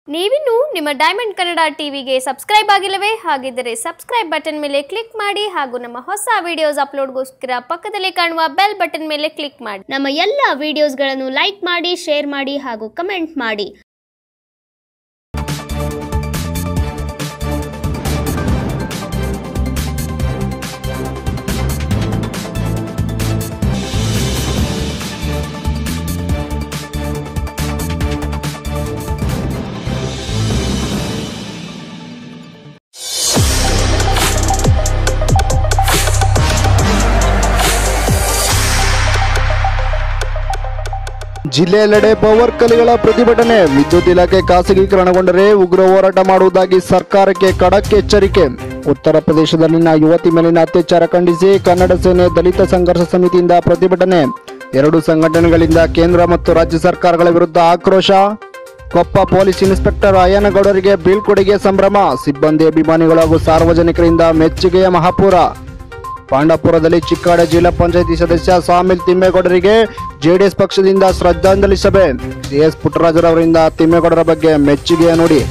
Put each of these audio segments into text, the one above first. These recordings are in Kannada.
ನೀವಿನ್ನು ನಿಮ್ಮ ಡೈಮಂಡ್ ಕನ್ನಡ ಟಿವಿಗೆ ಸಬ್ಸ್ಕ್ರೈಬ್ ಆಗಿಲ್ಲವೇ ಹಾಗಿದ್ದರೆ ಸಬ್ಸ್ಕ್ರೈಬ್ ಬಟನ್ ಮೇಲೆ ಕ್ಲಿಕ್ ಮಾಡಿ ಹಾಗೂ ನಮ್ಮ ಹೊಸ ವಿಡಿಯೋಸ್ ಅಪ್ಲೋಡ್ಗೋಸ್ಕರ ಪಕ್ಕದಲ್ಲಿ ಕಾಣುವ ಬೆಲ್ ಬಟನ್ ಮೇಲೆ ಕ್ಲಿಕ್ ಮಾಡಿ ನಮ್ಮ ಎಲ್ಲ ವಿಡಿಯೋಸ್ಗಳನ್ನು ಲೈಕ್ ಮಾಡಿ ಶೇರ್ ಮಾಡಿ ಹಾಗೂ ಕಮೆಂಟ್ ಮಾಡಿ ಜಿಲ್ಲೆಯೆಲ್ಲೆಡೆ ಪವರ್ ಕಲಿಗಳ ಪ್ರತಿಭಟನೆ ವಿದ್ಯುತ್ ಇಲಾಖೆ ಖಾಸಗೀಕರಣಗೊಂಡರೆ ಉಗ್ರ ಹೋರಾಟ ಮಾಡುವುದಾಗಿ ಸರ್ಕಾರಕ್ಕೆ ಖಡಕ್ ಎಚ್ಚರಿಕೆ ಉತ್ತರ ಪ್ರದೇಶದಲ್ಲಿನ ಯುವತಿ ಮೇಲಿನ ಅತ್ಯಾಚಾರ ಖಂಡಿಸಿ ಕನ್ನಡ ಸೇನೆ ದಲಿತ ಸಂಘರ್ಷ ಸಮಿತಿಯಿಂದ ಪ್ರತಿಭಟನೆ ಎರಡು ಸಂಘಟನೆಗಳಿಂದ ಕೇಂದ್ರ ಮತ್ತು ರಾಜ್ಯ ಸರ್ಕಾರಗಳ ವಿರುದ್ಧ ಆಕ್ರೋಶ ಕೊಪ್ಪ ಪೊಲೀಸ್ ಇನ್ಸ್ಪೆಕ್ಟರ್ ಅಯ್ಯನಗೌಡರಿಗೆ ಬೀಳ್ಕೊಡುಗೆ ಸಂಭ್ರಮ ಸಿಬ್ಬಂದಿ ಅಭಿಮಾನಿಗಳು ಹಾಗೂ ಸಾರ್ವಜನಿಕರಿಂದ ಮೆಚ್ಚುಗೆಯ ಮಹಾಪೂರ ಪಾಂಡಾಪುರದಲ್ಲಿ ಚಿಕ್ಕಾಡ ಜಿಲ್ಲಾ ಪಂಚಾಯತಿ ಸದಸ್ಯ ಸಾಮಿಲ್ ತಿಮ್ಮೇಗೌಡರಿಗೆ ಜೆಡಿಎಸ್ ಪಕ್ಷದಿಂದ ಶ್ರದ್ಧಾಂಜಲಿ ಸಭೆ ಸಿಎಸ್ ಪುಟ್ಟರಾಜರವರಿಂದ ತಿಮ್ಮೇಗೌಡರ ಬಗ್ಗೆ ಮೆಚ್ಚುಗೆಯ ನುಡಿ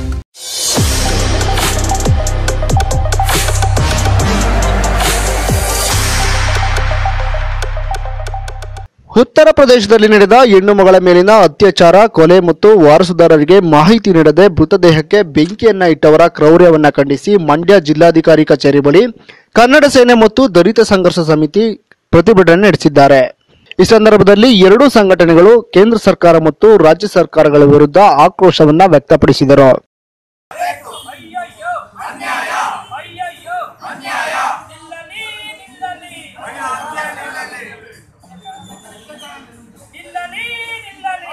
ಉತ್ತರ ಪ್ರದೇಶದಲ್ಲಿ ನಡೆದ ಹೆಣ್ಣು ಮಗಳ ಮೇಲಿನ ಅತ್ಯಾಚಾರ ಕೊಲೆ ಮತ್ತು ವಾರಸುದಾರರಿಗೆ ಮಾಹಿತಿ ನೀಡದೆ ಮೃತದೇಹಕ್ಕೆ ಬೆಂಕಿಯನ್ನ ಇಟ್ಟವರ ಕ್ರೌರ್ಯವನ್ನ ಖಂಡಿಸಿ ಮಂಡ್ಯ ಜಿಲ್ಲಾಧಿಕಾರಿ ಕಚೇರಿ ಬಳಿ ಕನ್ನಡ ಸೇನೆ ಮತ್ತು ದಲಿತ ಸಂಘರ್ಷ ಸಮಿತಿ ಪ್ರತಿಭಟನೆ ನಡೆಸಿದ್ದಾರೆ ಈ ಸಂದರ್ಭದಲ್ಲಿ ಎರಡೂ ಸಂಘಟನೆಗಳು ಕೇಂದ್ರ ಸರ್ಕಾರ ಮತ್ತು ರಾಜ್ಯ ಸರ್ಕಾರಗಳ ವಿರುದ್ಧ ಆಕ್ರೋಶವನ್ನ ವ್ಯಕ್ತಪಡಿಸಿದರು ಅಯ್ಯಯ್ಯೋ ಅನ್ಯಾಯ ಅಯ್ಯಯ್ಯೋ ಅನ್ಯಾಯ ನಿಲ್ಲಲಿ ನಿಲ್ಲಲಿ ನಿಲ್ಲಲಿ ನಿಲ್ಲಲಿ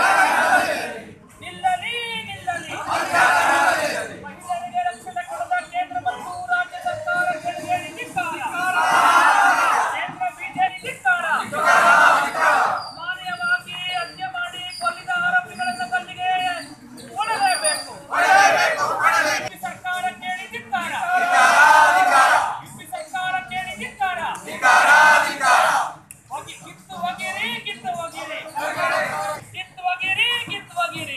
ನಿಲ್ಲಲಿ ನಿಲ್ಲಲಿ ಮಹಿಳೆಯರಿಗೆ ರಕ್ಷಣೆ ಕೊಡದ ಕೇಂದ್ರ ಮತ್ತು ರಾಜ್ಯ ಸರ್ಕಾರಗಳಿಗೆ ಧಿಕ್ಕಾರ ಕೇಂದ್ರ ಬಿಜೆಪಿ ಧಿಕ್ಕಾರ ಅಮಾನ್ಯವಾಗಿ ಹತ್ಯೆ ಮಾಡಿ ಕೊಲ್ಲಿದ ಆರೋಪಿಗಳನ್ನು ಗಲ್ಲಿಗೆ ಕೊಡಲೇಬೇಕು ಯುಪಿ ಸರ್ಕಾರ ಕೇಳಿ ಧಿಕ್ಕಾರ ಯುಪಿ ಸರ್ಕಾರ ಕೇಳಿ ಧಿಕ್ಕಾರ ಹೋಗಿ ಕಿತ್ತು ಒಗಿರಿ ಕಿತ್ತು ಒಗಿರಿ ಕಿತ್ತು ಒಗಿರಿ ಕಿತ್ತು ಒಗಿರಿ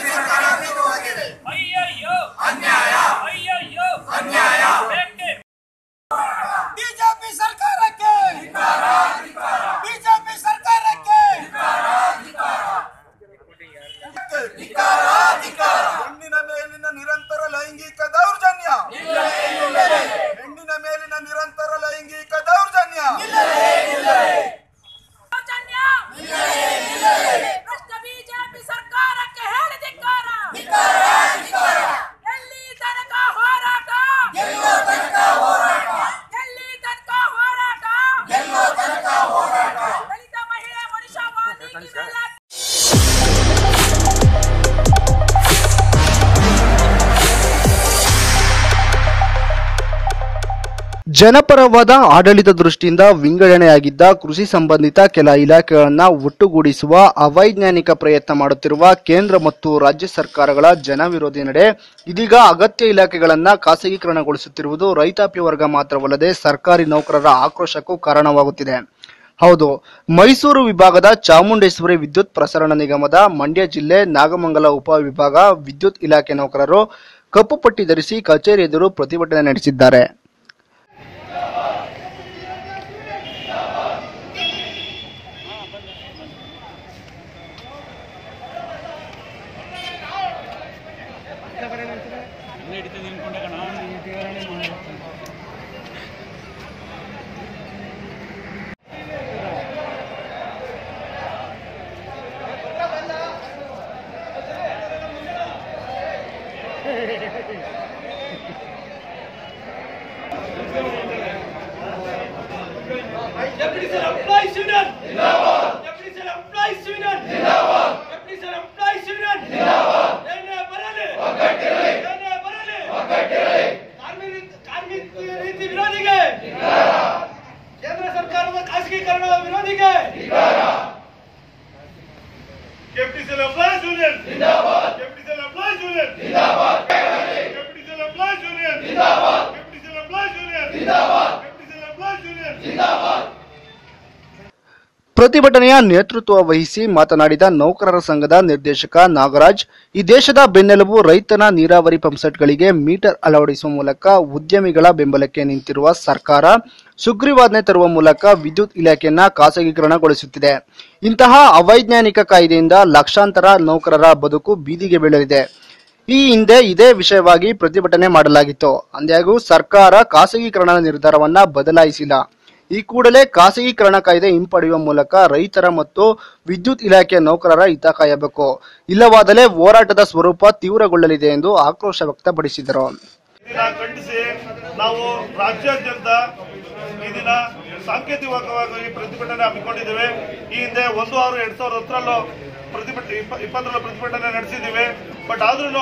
ಅಯ್ಯಯ್ಯೋ ಅನ್ಯಾಯ ಅಯ್ಯಯ್ಯೋ ಅನ್ಯಾಯ ಬೇಕೆ ಬಿಜೆಪಿ ಸರ್ಕಾರಕ್ಕೆ ಬಿಜೆಪಿ ಸರ್ಕಾರಕ್ಕೆ ಹೆಣ್ಣಿನ ಮೇಲಿನ ನಿರಂತರ ಲೈಂಗಿಕ ದೌರ್ಜನ್ಯ ಹೆಣ್ಣಿನ ಮೇಲಿನ ನಿರಂತರ ಲೈಂಗಿಕ ದೌರ್ಜನ್ಯ ದೌರ್ಜನ್ಯ ಭ್ರಷ್ಟ ಬಿಜೆಪಿ ಸರ್ಕಾರಕ್ಕೆ ಹೇಳಿ ಧಿಕ್ಕಾರ ಎಲ್ಲಿ ತನಕ ಹೋರಾಟ ಎಲ್ಲಿ ತನಕ ಹೋರಾಟ ದಲಿತ ಮಹಿಳೆ ಮನುಷ್ಯವಾದಿ ಕಿವಿಲ್ಲ ಜನಪರವಾದ ಆಡಳಿತ ದೃಷ್ಟಿಯಿಂದ ವಿಂಗಡಣೆಯಾಗಿದ್ದ ಕೃಷಿ ಸಂಬಂಧಿತ ಕೆಲ ಇಲಾಖೆಗಳನ್ನ ಒಟ್ಟುಗೂಡಿಸುವ ಅವೈಜ್ಞಾನಿಕ ಪ್ರಯತ್ನ ಮಾಡುತ್ತಿರುವ ಕೇಂದ್ರ ಮತ್ತು ರಾಜ್ಯ ಸರ್ಕಾರಗಳ ಜನವಿರೋಧಿ ನಡೆ ಇದೀಗ ಅಗತ್ಯ ಇಲಾಖೆಗಳನ್ನ ಖಾಸಗೀಕರಣಗೊಳಿಸುತ್ತಿರುವುದು ರೈತಾಪಿ ವರ್ಗ ಮಾತ್ರವಲ್ಲದೆ ಸರ್ಕಾರಿ ನೌಕರರ ಆಕ್ರೋಶಕ್ಕೂ ಕಾರಣವಾಗುತ್ತಿದೆ ಹೌದು ಮೈಸೂರು ವಿಭಾಗದ ಚಾಮುಂಡೇಶ್ವರಿ ವಿದ್ಯುತ್ ಪ್ರಸರಣ ನಿಗಮದ ಮಂಡ್ಯ ಜಿಲ್ಲೆ ನಾಗಮಂಗಲ ಉಪವಿಭಾಗ ವಿದ್ಯುತ್ ಇಲಾಖೆ ನೌಕರರು ಕಪ್ಪು ಪಟ್ಟಿ ಧರಿಸಿ ಕಚೇರಿ ಎದುರು ಪ್ರತಿಭಟನೆ ನಡೆಸಿದ್ದಾರೆ Deputy Sir Employees Union! Zindabad! Deputy Sir Employees Union! Zindabad! Deputy Sir Employees Union! Zindabad! ಏನೇ ಬರಲಿ ಒಗ್ಗಟ್ಟಿರಲಿ ಏನೇ ಬರಲಿ ಒಗ್ಗಟ್ಟಿರಲಿ ಕಾರ್ಮಿಕ ಕಾರ್ಮಿಕ ನೀತಿ ವಿರೋಧಿಗೆ ಕೇಂದ್ರ ಸರ್ಕಾರದ ಖಾಸಗೀಕರಣ ವಿರೋಧಿಗೆ Capital Employees Union. Zindabad. Capital Employees Union. Zindabad. Capital Employees Union. Zindabad. Capital Employees Union. Zindabad. Capital Employees Union. Zindabad. ಪ್ರತಿಭಟನೆಯ ನೇತೃತ್ವ ವಹಿಸಿ ಮಾತನಾಡಿದ ನೌಕರರ ಸಂಘದ ನಿರ್ದೇಶಕ ನಾಗರಾಜ್ ಈ ದೇಶದ ಬೆನ್ನೆಲುಬು ರೈತನ ನೀರಾವರಿ ಪಂಪ್ಸೆಟ್ಗಳಿಗೆ ಮೀಟರ್ ಅಳವಡಿಸುವ ಮೂಲಕ ಉದ್ಯಮಿಗಳ ಬೆಂಬಲಕ್ಕೆ ನಿಂತಿರುವ ಸರ್ಕಾರ ಸುಗ್ರೀವಾಜ್ಞೆ ತರುವ ಮೂಲಕ ವಿದ್ಯುತ್ ಇಲಾಖೆಯನ್ನ ಖಾಸಗೀಕರಣಗೊಳಿಸುತ್ತಿದೆ ಇಂತಹ ಅವೈಜ್ಞಾನಿಕ ಕಾಯ್ದೆಯಿಂದ ಲಕ್ಷಾಂತರ ನೌಕರರ ಬದುಕು ಬೀದಿಗೆ ಬೀಳಲಿದೆ ಈ ಹಿಂದೆ ಇದೇ ವಿಷಯವಾಗಿ ಪ್ರತಿಭಟನೆ ಮಾಡಲಾಗಿತ್ತು ಅಂದ್ಯಾಗೂ ಸರ್ಕಾರ ಖಾಸಗೀಕರಣದ ನಿರ್ಧಾರವನ್ನ ಬದಲಾಯಿಸಿಲ್ಲ ಈ ಕೂಡಲೇ ಖಾಸಗೀಕರಣ ಕಾಯ್ದೆ ಹಿಂಪಡೆಯುವ ಮೂಲಕ ರೈತರ ಮತ್ತು ವಿದ್ಯುತ್ ಇಲಾಖೆಯ ನೌಕರರ ಹಿತ ಕಾಯಬೇಕು ಇಲ್ಲವಾದರೆ ಹೋರಾಟದ ಸ್ವರೂಪ ತೀವ್ರಗೊಳ್ಳಲಿದೆ ಎಂದು ಆಕ್ರೋಶ ವ್ಯಕ್ತಪಡಿಸಿದರು ದಿನ ಖಂಡಿಸಿ ನಾವು ರಾಜ್ಯಾದ್ಯಂತ ಈ ದಿನ ಸಾಂಕೇತಿಕವಾಗಿ ಪ್ರತಿಭಟನೆ ಹಮ್ಮಿಕೊಂಡಿದ್ದೇವೆ ಈ ಹಿಂದೆ ಒಂದು ಆರು ಎರಡ್ ಸಾವಿರದ ಹತ್ತರಲ್ಲೂ ಪ್ರತಿಭಟನೆ ಇಪ್ಪ- ಇಪ್ಪತ್ತರಲ್ಲೂ ಪ್ರತಿಭಟನೆ ನಡೆಸಿದ್ದೀವಿ ಬಟ್ ಆದ್ರೂ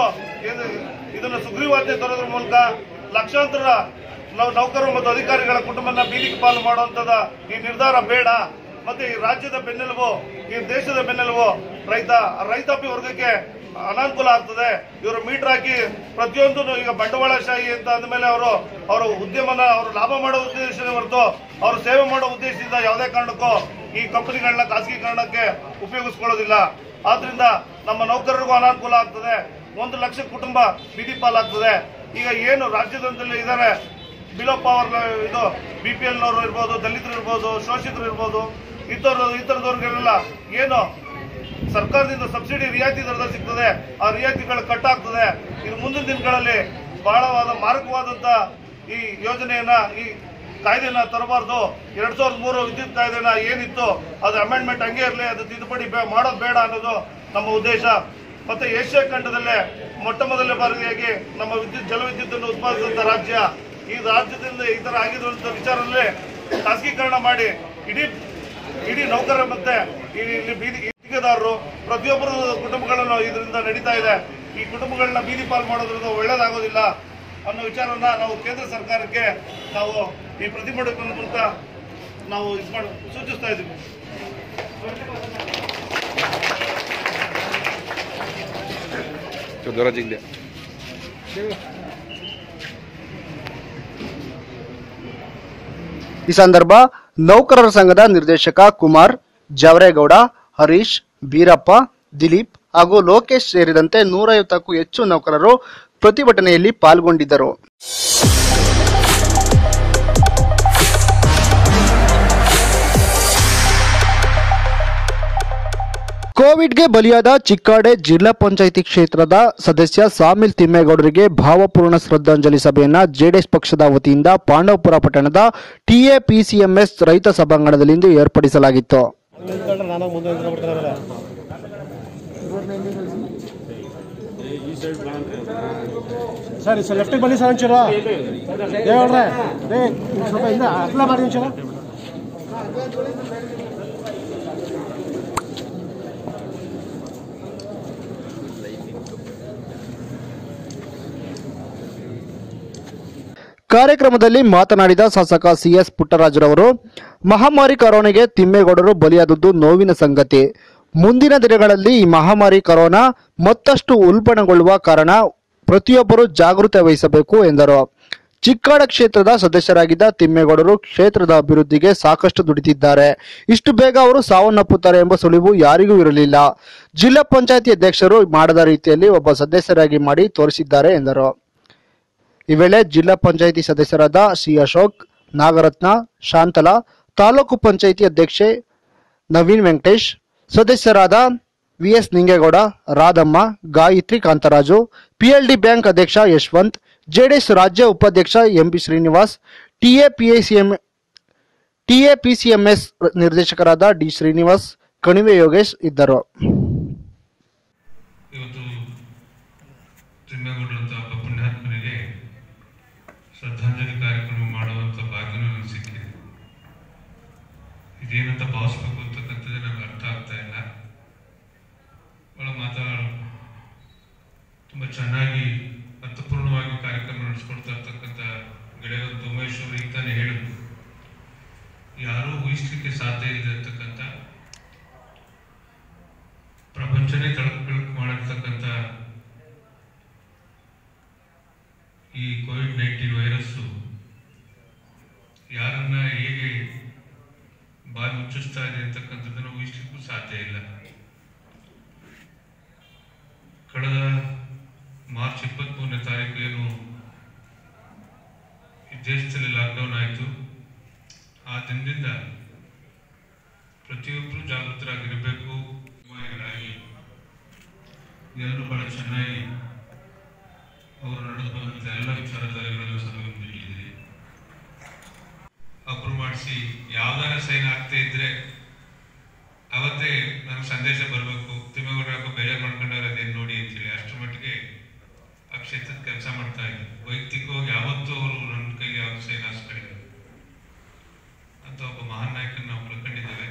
ಇದನ್ನು ಸುಗ್ರೀವಾಜ್ಞೆ ತರೋದ್ರ ಮೂಲಕ ಲಕ್ಷಾಂತರ ನೌ- ನೌಕರರು ಮತ್ತು ಅಧಿಕಾರಿಗಳ ಕುಟುಂಬನ ಬೀದಿಗೆ ಪಾಲು ಮಾಡುವಂತದ ಈ ನಿರ್ಧಾರ ಬೇಡ ಮತ್ತೆ ಈ ರಾಜ್ಯದ ಬೆನ್ನೆಲುಬು ಈ ದೇಶದ ಬೆನ್ನೆಲುಬು ರೈತ ರೈತಾಪಿ ವರ್ಗಕ್ಕೆ ಅನಾನುಕೂಲ ಆಗ್ತದೆ ಇವರು ಮೀಟರ್ ಹಾಕಿ ಪ್ರತಿಯೊಂದು ಈಗ ಬಂಡವಾಳಶಾಹಿ ಅಂತ ಅಂದಮೇಲೆ ಅವರು ಅವರ ಉದ್ಯಮನ ಅವರು ಲಾಭ ಮಾಡೋ ಉದ್ದೇಶನೇ ಹೊರತು ಅವರು ಸೇವೆ ಮಾಡೋ ಉದ್ದೇಶದಿಂದ ಯಾವುದೇ ಕಾರಣಕ್ಕೂ ಈ ಕಂಪನಿಗಳನ್ನ ಖಾಸಗೀಕರಣಕ್ಕೆ ಉಪಯೋಗಿಸ್ಕೊಳ್ಳೋದಿಲ್ಲ ಆದ್ರಿಂದ ನಮ್ಮ ನೌಕರರಿಗೂ ಅನಾನುಕೂಲ ಆಗ್ತದೆ ಒಂದು ಲಕ್ಷ ಕುಟುಂಬ ಬೀದಿ ಪಾಲಾಗ್ತದೆ ಈಗ ಏನು ರಾಜ್ಯದಲ್ಲಿ ಇದ್ದಾರೆ ಬಿಲೋ ಪವರ್ ಇದು ಬಿ ಪಿ ಎಲ್ ನವರು ಇರ್ಬೋದು ದಲಿತರು ಇರ್ಬೋದು ಶೋಷಿತರು ಇರ್ಬೋದು ಇತರ ಇತರದವ್ರಿಗೆಲ್ಲ ಏನು ಸರ್ಕಾರದಿಂದ ಸಬ್ಸಿಡಿ ರಿಯಾಯಿತಿ ದರದಲ್ಲಿ ಸಿಗ್ತದೆ ಆ ರಿಯಾಯಿತಿಗಳು ಕಟ್ ಆಗ್ತದೆ ಇದು ಮುಂದಿನ ದಿನಗಳಲ್ಲಿ ಬಹಳವಾದ ಮಾರಕವಾದಂತ ಈ ಯೋಜನೆಯನ್ನ ಈ ಕಾಯ್ದೆನ ತರಬಾರ್ದು ಎರಡ್ ಸಾವಿರದ ಮೂರು ವಿದ್ಯುತ್ ಕಾಯ್ದೆನ ಏನಿತ್ತು ಅದು ಅಮೆಂಡ್ಮೆಂಟ್ ಹಂಗೆ ಇರಲಿ ಅದು ತಿದ್ದುಪಡಿ ಬೇ- ಮಾಡೋದು ಬೇಡ ಅನ್ನೋದು ನಮ್ಮ ಉದ್ದೇಶ ಮತ್ತೆ ಏಷ್ಯಾ ಖಂಡದಲ್ಲೇ ಮೊಟ್ಟ ಮೊದಲ ಬಾರಿಯಾಗಿ ನಮ್ಮ ವಿದ್ಯುತ್ ಜಲವಿದ್ಯುತ್ ಅನ್ನು ಉತ್ಪಾದಿಸಿದಂತ ರಾಜ್ಯ ಈ ರಾಜ್ಯದಿಂದ ಈ ತರ ಆಗಿರುವಂತ ವಿಚಾರದಲ್ಲಿ ಖಾಸಗೀಕರಣ ಮಾಡಿ ಇಡೀ ಇಡೀ ನೌಕರ ಮತ್ತೆ ಈ ಇಲ್ಲಿ ಬೀದಿ ಗುತ್ತಿಗೆದಾರರು ಪ್ರತಿಯೊಬ್ಬರ ಕುಟುಂಬಗಳನ್ನು ಇದರಿಂದ ನಡೀತಾ ಇದೆ ಈ ಕುಟುಂಬಗಳನ್ನ ಬೀದಿ ಪಾಲು ಮಾಡೋದ್ರಿಂದ ಒಳ್ಳೇದಾಗೋದಿಲ್ಲ ಅನ್ನೋ ವಿಚಾರನ ನಾವು ಕೇಂದ್ರ ಸರ್ಕಾರಕ್ಕೆ ನಾವು ಈ ಪ್ರತಿಭಟನೆ ಮೂಲಕ ನಾವು ಇದು ಮಾಡಿ ಸೂಚಿಸ್ತಾ ಇದ್ದೀವಿ ದೂರ ಜಿಲ್ಲೆ ಈ ಸಂದರ್ಭ ನೌಕರರ ಸಂಘದ ನಿರ್ದೇಶಕ ಕುಮಾರ್ ಜವರೇಗೌಡ ಹರೀಶ್ ಬೀರಪ್ಪ ದಿಲೀಪ್ ಹಾಗೂ ಲೋಕೇಶ್ ಸೇರಿದಂತೆ ನೂರೈವತ್ತಕ್ಕೂ ಹೆಚ್ಚು ನೌಕರರು ಪ್ರತಿಭಟನೆಯಲ್ಲಿ ಪಾಲ್ಗೊಂಡಿದ್ದರು ಕೋವಿಡ್ಗೆ ಬಲಿಯಾದ ಚಿಕ್ಕಾಡೆ ಜಿಲ್ಲಾ ಪಂಚಾಯಿತಿ ಕ್ಷೇತ್ರದ ಸದಸ್ಯ ಸಾಮಿಲ್ ತಿಮ್ಮೇಗೌಡರಿಗೆ ಭಾವಪೂರ್ಣ ಶ್ರದ್ಧಾಂಜಲಿ ಸಭೆಯನ್ನ ಜೆಡಿಎಸ್ ಪಕ್ಷದ ವತಿಯಿಂದ ಪಾಂಡವಪುರ ಪಟ್ಟಣದ ಟಿಎಪಿಸಿಎಂಎಸ್ ರೈತ ಸಭಾಂಗಣದಲ್ಲಿಂದು ಏರ್ಪಡಿಸಲಾಗಿತ್ತು ಸರಿ ಸರ್ ಲೆಫ್ಟಿಗೆ ಬನ್ನಿ ಸರ್ ಒಂಚೂರು ದೇವ್ರೆ ರೇ ಸ್ವಲ್ಪ ಇಂದ ಅಗಲ ಮಾಡಿ ಒಂಚೂರು ಕಾರ್ಯಕ್ರಮದಲ್ಲಿ ಮಾತನಾಡಿದ ಶಾಸಕ ಸಿಎಸ್ ಪುಟ್ಟರಾಜುರವರು ಮಹಾಮಾರಿ ಕರೋನಾಗೆ ತಿಮ್ಮೇಗೌಡರು ಬಲಿಯಾದದ್ದು ನೋವಿನ ಸಂಗತಿ ಮುಂದಿನ ದಿನಗಳಲ್ಲಿ ಈ ಮಹಾಮಾರಿ ಕರೋನಾ ಮತ್ತಷ್ಟು ಉಲ್ಬಣಗೊಳ್ಳುವ ಕಾರಣ ಪ್ರತಿಯೊಬ್ಬರು ಜಾಗೃತಿ ವಹಿಸಬೇಕು ಎಂದರು ಚಿಕ್ಕಾಡ ಕ್ಷೇತ್ರದ ಸದಸ್ಯರಾಗಿದ್ದ ತಿಮ್ಮೇಗೌಡರು ಕ್ಷೇತ್ರದ ಅಭಿವೃದ್ಧಿಗೆ ಸಾಕಷ್ಟು ದುಡಿದಿದ್ದಾರೆ ಇಷ್ಟು ಬೇಗ ಅವರು ಸಾವನ್ನಪ್ಪುತ್ತಾರೆ ಎಂಬ ಸುಳಿವು ಯಾರಿಗೂ ಇರಲಿಲ್ಲ ಜಿಲ್ಲಾ ಪಂಚಾಯತಿ ಅಧ್ಯಕ್ಷರು ಮಾಡದ ರೀತಿಯಲ್ಲಿ ಒಬ್ಬ ಸದಸ್ಯರಾಗಿ ಮಾಡಿ ತೋರಿಸಿದ್ದಾರೆ ಎಂದರು ಈ ವೇಳೆ ಜಿಲ್ಲಾ ಪಂಚಾಯಿತಿ ಸದಸ್ಯರಾದ ಸಿ ಅಶೋಕ್ ನಾಗರತ್ನ ಶಾಂತಲಾ ತಾಲೂಕು ಪಂಚಾಯಿತಿ ಅಧ್ಯಕ್ಷೆ ನವೀನ್ ವೆಂಕಟೇಶ್ ಸದಸ್ಯರಾದ VS Ningegowda Radhamma Gayatri Kantharaju PLD bank ಅಧ್ಯಕ್ಷ ಯಶವಂತ್ ಜೆಡಿಎಸ್ ರಾಜ್ಯ ಉಪಾಧ್ಯಕ್ಷ ಎಂಪಿ ಶ್ರೀನಿವಾಸ್ ಟಿಎಪಿಎಸಿಎಂ ಟಿಎಪಿಸಿಎಂಎಸ್ ನಿರ್ದೇಶಕರಾದ ಡಿ ಶ್ರೀನಿವಾಸ್ ಕಣಿವೆ ಯೋಗೇಶ್ ಇದ್ದರು ಇವತ್ತು ತಿಮ್ಮೇಗೌಡರಂತ ಒಬ್ಬ ಪುಣ್ಯಾತ್ಮನಿಗೆ ಶ್ರದ್ಧಾಂಜಲಿ ಕಾರ್ಯಕ್ರಮ ಮಾಡುವಂಥ ಭಾಗ್ಯನೂ ನನಗೆ ಸಿಕ್ಕಿದೆ ಇದೇನಂತ ಭಾವಿಸ್ಬೇಕು ಅಂತಕ್ಕಂಥದ್ದೇ ನನಗೆ ಅರ್ಥ ಆಗ್ತಾ ಇಲ್ಲ ಭಾಳ ಮಾತಾ ತುಂಬ ಚೆನ್ನಾಗಿ ಅರ್ಥಪೂರ್ಣವಾಗಿ ಕಾರ್ಯಕ್ರಮ ನಡೆಸ್ಕೊಡ್ತಾ ಇರ್ತಕ್ಕಂಥ ಗೆಳೆಯರಂತ ಉಮೇಶ್ ಅವರು ಈಗ ತಾನೇ ಹೇಳಿದ್ರು ಯಾರೂ ಊಹಿಸ್ಲಿಕ್ಕೆ ಸಾಧ್ಯ ಇದೆ ಅಂತಕ್ಕಂಥ ಪ್ರಪಂಚನೇ ತಳಕು ಬೆಳಕು ಮಾಡಿರ್ತಕ್ಕಂಥ ಈ ಕೋವಿಡ್ ನೈನ್ಟೀನ್ ವೈರಸ್ಸು ಯಾರನ್ನ ಹೇಗೆ ಬಾಯಿ ಮುಚ್ಚಿಸ್ತಾ ಇದೆ ಅಂತಕ್ಕಂಥದ್ದು ದೇಶದಲ್ಲಿ ಲಾಕ್ಡೌನ್ ಆಯಿತು ಆ ದಿನದಿಂದ ಪ್ರತಿಯೊಬ್ಬರು ಜಾಗೃತರಾಗಿರಬೇಕು ಅಭಿಮಾನಿಗಳಾಗಿ ಎಲ್ಲರೂ ಬಹಳ ಚೆನ್ನಾಗಿ ಅವರು ನಡೆದು ಬಂದಂಥ ಎಲ್ಲ ವಿಚಾರಧಾರೆಗಳನ್ನು ಸಹ ನೀಡಿದ್ದೀರಿ ಅಪ್ರೂವ್ ಮಾಡಿಸಿ ಯಾವ್ದಾರ ಸೈನ್ ಆಗ್ತಾ ಇದ್ರೆ ಅವತ್ತೇ ನನಗೆ ಸಂದೇಶ ಬರಬೇಕು ತಿಮ್ಮಗೌಡ ಯಾಕೋ ಬೇಜಾರು ಮಾಡ್ಕೊಂಡವ್ರೆ ಅದೇನು ನೋಡಿ ಅಂತೇಳಿ ಅಷ್ಟರ ಮಟ್ಟಿಗೆ ಆ ಕ್ಷೇತ್ರದ ಕೆಲಸ ಮಾಡ್ತಾ ಇದ್ರು ವೈಯಕ್ತಿಕವಾಗಿ ಯಾವತ್ತೂ ಅವರು ನನ್ನ ಕೈಗೆ ಯಾವ ಸೈನ್ ಹಾಸ್ಕೊಂಡಿದ್ದಾರೆ ಅಂತ ಒಬ್ಬ ಮಹಾನ್ ನಾಯಕನ ನಾವು ಕಳ್ಕೊಂಡಿದ್ದೇವೆ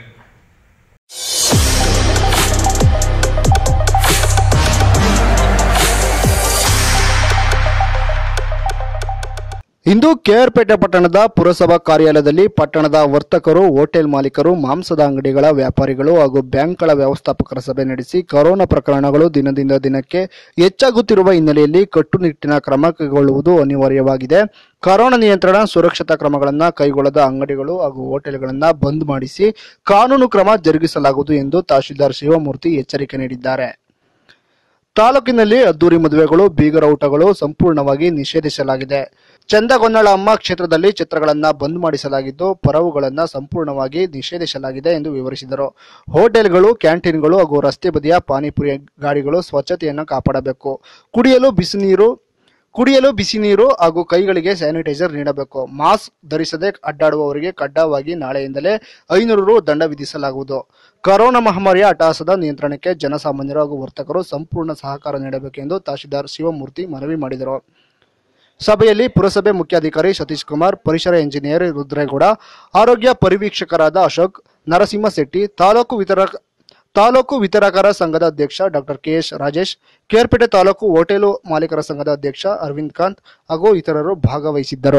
ಇಂದು ಕೆಆರ್ಪೇಟೆ ಪಟ್ಟಣದ ಪುರಸಭಾ ಕಾರ್ಯಾಲಯದಲ್ಲಿ ಪಟ್ಟಣದ ವರ್ತಕರು ಹೋಟೆಲ್ ಮಾಲೀಕರು ಮಾಂಸದ ಅಂಗಡಿಗಳ ವ್ಯಾಪಾರಿಗಳು ಹಾಗೂ ಬ್ಯಾಂಕ್ಗಳ ವ್ಯವಸ್ಥಾಪಕರ ಸಭೆ ನಡೆಸಿ ಕೊರೋನಾ ಪ್ರಕರಣಗಳು ದಿನದಿಂದ ದಿನಕ್ಕೆ ಹೆಚ್ಚಾಗುತ್ತಿರುವ ಹಿನ್ನೆಲೆಯಲ್ಲಿ ಕಟ್ಟುನಿಟ್ಟಿನ ಕ್ರಮ ಕೈಗೊಳ್ಳುವುದು ಅನಿವಾರ್ಯವಾಗಿದೆ ಕೊರೋನಾ ನಿಯಂತ್ರಣ ಸುರಕ್ಷತಾ ಕ್ರಮಗಳನ್ನು ಕೈಗೊಳ್ಳದ ಅಂಗಡಿಗಳು ಹಾಗೂ ಹೋಟೆಲ್ಗಳನ್ನು ಬಂದ್ ಮಾಡಿಸಿ ಕಾನೂನು ಕ್ರಮ ಜರುಗಿಸಲಾಗುವುದು ಎಂದು ತಹಶೀಲ್ದಾರ್ ಶಿವಮೂರ್ತಿ ಎಚ್ಚರಿಕೆ ನೀಡಿದ್ದಾರೆ ತಾಲೂಕಿನಲ್ಲಿ ಅದ್ದೂರಿ ಮದುವೆಗಳು ಬೀಗರ ಊಟಗಳು ಸಂಪೂರ್ಣವಾಗಿ ನಿಷೇಧಿಸಲಾಗಿದೆ ಚಂದಗೊನ್ನಳ ಅಮ್ಮ ಕ್ಷೇತ್ರದಲ್ಲಿ ಚಿತ್ರಗಳನ್ನ ಬಂದ್ ಮಾಡಿಸಲಾಗಿದ್ದು ಪರವುಗಳನ್ನ ಸಂಪೂರ್ಣವಾಗಿ ನಿಷೇಧಿಸಲಾಗಿದೆ ಎಂದು ವಿವರಿಸಿದರು ಹೋಟೆಲ್ಗಳು ಕ್ಯಾಂಟೀನ್ಗಳು ಹಾಗೂ ರಸ್ತೆ ಬದಿಯ ಪಾನಿಪುರಿ ಗಾಡಿಗಳು ಸ್ವಚ್ಛತೆಯನ್ನು ಕಾಪಾಡಬೇಕು ಕುಡಿಯಲು ಬಿಸಿ ನೀರು ಕುಡಿಯಲು ಬಿಸಿ ನೀರು ಹಾಗೂ ಕೈಗಳಿಗೆ ಸ್ಯಾನಿಟೈಸರ್ ನೀಡಬೇಕು ಮಾಸ್ಕ್ ಧರಿಸದೆ ಅಡ್ಡಾಡುವವರಿಗೆ ಕಡ್ಡಾಯವಾಗಿ ನಾಳೆಯಿಂದಲೇ ಐನೂರು ರು ದಂಡ ವಿಧಿಸಲಾಗುವುದು ಕೊರೋನಾ ಮಹಾಮಾರಿಯ ಅಟ್ಟಹಾಸದ ನಿಯಂತ್ರಣಕ್ಕೆ ಜನಸಾಮಾನ್ಯರು ಹಾಗೂ ವರ್ತಕರು ಸಂಪೂರ್ಣ ಸಹಕಾರ ನೀಡಬೇಕೆಂದು ತಹಶೀಲ್ದಾರ್ ಶಿವಮೂರ್ತಿ ಮನವಿ ಮಾಡಿದರು ಸಭೆಯಲ್ಲಿ ಪುರಸಭೆ ಮುಖ್ಯಾಧಿಕಾರಿ ಸತೀಶ್ ಕುಮಾರ್ ಪರಿಸರ ಎಂಜಿನಿಯರ್ ರುದ್ರೇಗೌಡ ಆರೋಗ್ಯ ಪರಿವೀಕ್ಷಕರಾದ ಅಶೋಕ್ ನರಸಿಂಹಶೆಟ್ಟಿ ತಾಲೂಕು ವಿತರಕ ತಾಲೂಕು ವಿತರಕರ ಸಂಘದ ಅಧ್ಯಕ್ಷ doctor KS Rajesh Kerpete taluk hotel ಮಾಲೀಕರ ಸಂಘದ ಅಧ್ಯಕ್ಷ ಅರವಿಂದ್ ಕಾಂತ್ ಹಾಗೂ ಇತರರು ಭಾಗವಹಿಸಿದ್ದರು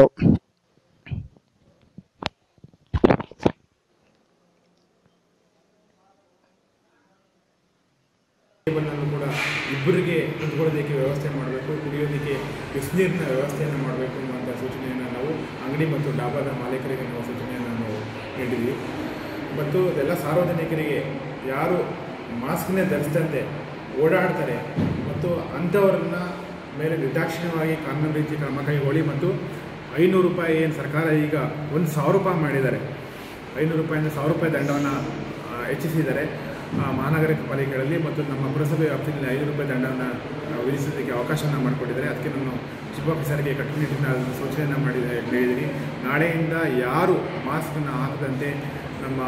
ಟೇಬಲ್ನಲ್ಲೂ ಕೂಡ ಇಬ್ಬರಿಗೆ ಕುತ್ಕೊಳ್ಳೋದಕ್ಕೆ ವ್ಯವಸ್ಥೆ ಮಾಡಬೇಕು ಕುಡಿಯೋದಕ್ಕೆ ಬಿಸಿನೀರಿನ ವ್ಯವಸ್ಥೆಯನ್ನು ಮಾಡಬೇಕು ಅನ್ನುವಂಥ ಸೂಚನೆಯನ್ನು ನಾವು ಅಂಗಡಿ ಮತ್ತು ಡಾಬಾದ ಮಾಲೀಕರಿಗೆ ನಾವು ಸೂಚನೆಯನ್ನು ನಾವು ನೀಡಿದ್ವಿ ಮತ್ತು ಎಲ್ಲ ಸಾರ್ವಜನಿಕರಿಗೆ ಯಾರು ಮಾಸ್ಕ್ನೇ ಧರಿಸಿದಂತೆ ಓಡಾಡ್ತಾರೆ ಮತ್ತು ಅಂಥವ್ರನ್ನ ಮೇಲೆ ನಿರ್ದಾಕ್ಷಿಣ್ಯವಾಗಿ ಕಾನೂನು ರೀತಿ ಕ್ರಮ ಕೈಗೊಳ್ಳಿ ಮತ್ತು ಐನೂರು ರೂಪಾಯಿ ಏನು ಸರ್ಕಾರ ಈಗ ಒಂದು ಸಾವಿರ ರೂಪಾಯಿ ಮಾಡಿದ್ದಾರೆ ಐನೂರು ರೂಪಾಯಿಂದ ಸಾವಿರ ರೂಪಾಯಿ ದಂಡವನ್ನು ಆ, ಹೆಚ್ಚಿಸಿದ್ದಾರೆ ಆ, ಮಹಾನಗರ ಪಾಲಿಕೆಗಳಲ್ಲಿ ಮತ್ತು ನಮ್ಮ ಪುರಸಭೆ ವ್ಯಾಪ್ತಿಯಲ್ಲಿ ಐನೂರು ರೂಪಾಯಿ ದಂಡವನ್ನು ವಿಧಿಸೋದಕ್ಕೆ ಅವಕಾಶವನ್ನು ಮಾಡಿಕೊಟ್ಟಿದ್ದಾರೆ ಅದಕ್ಕೆ ನಾನು ಚೀಫ್ ಆಫೀಸರ್ಗೆ ಕಟ್ಟುನಿಟ್ಟಿನ ಸೂಚನೆಯನ್ನು ಮಾಡಿದ ಹೇಳಿದ್ದೀನಿ ನಾಳೆಯಿಂದ ಯಾರು ಮಾಸ್ಕನ್ನು ಹಾಕದಂತೆ ನಮ್ಮ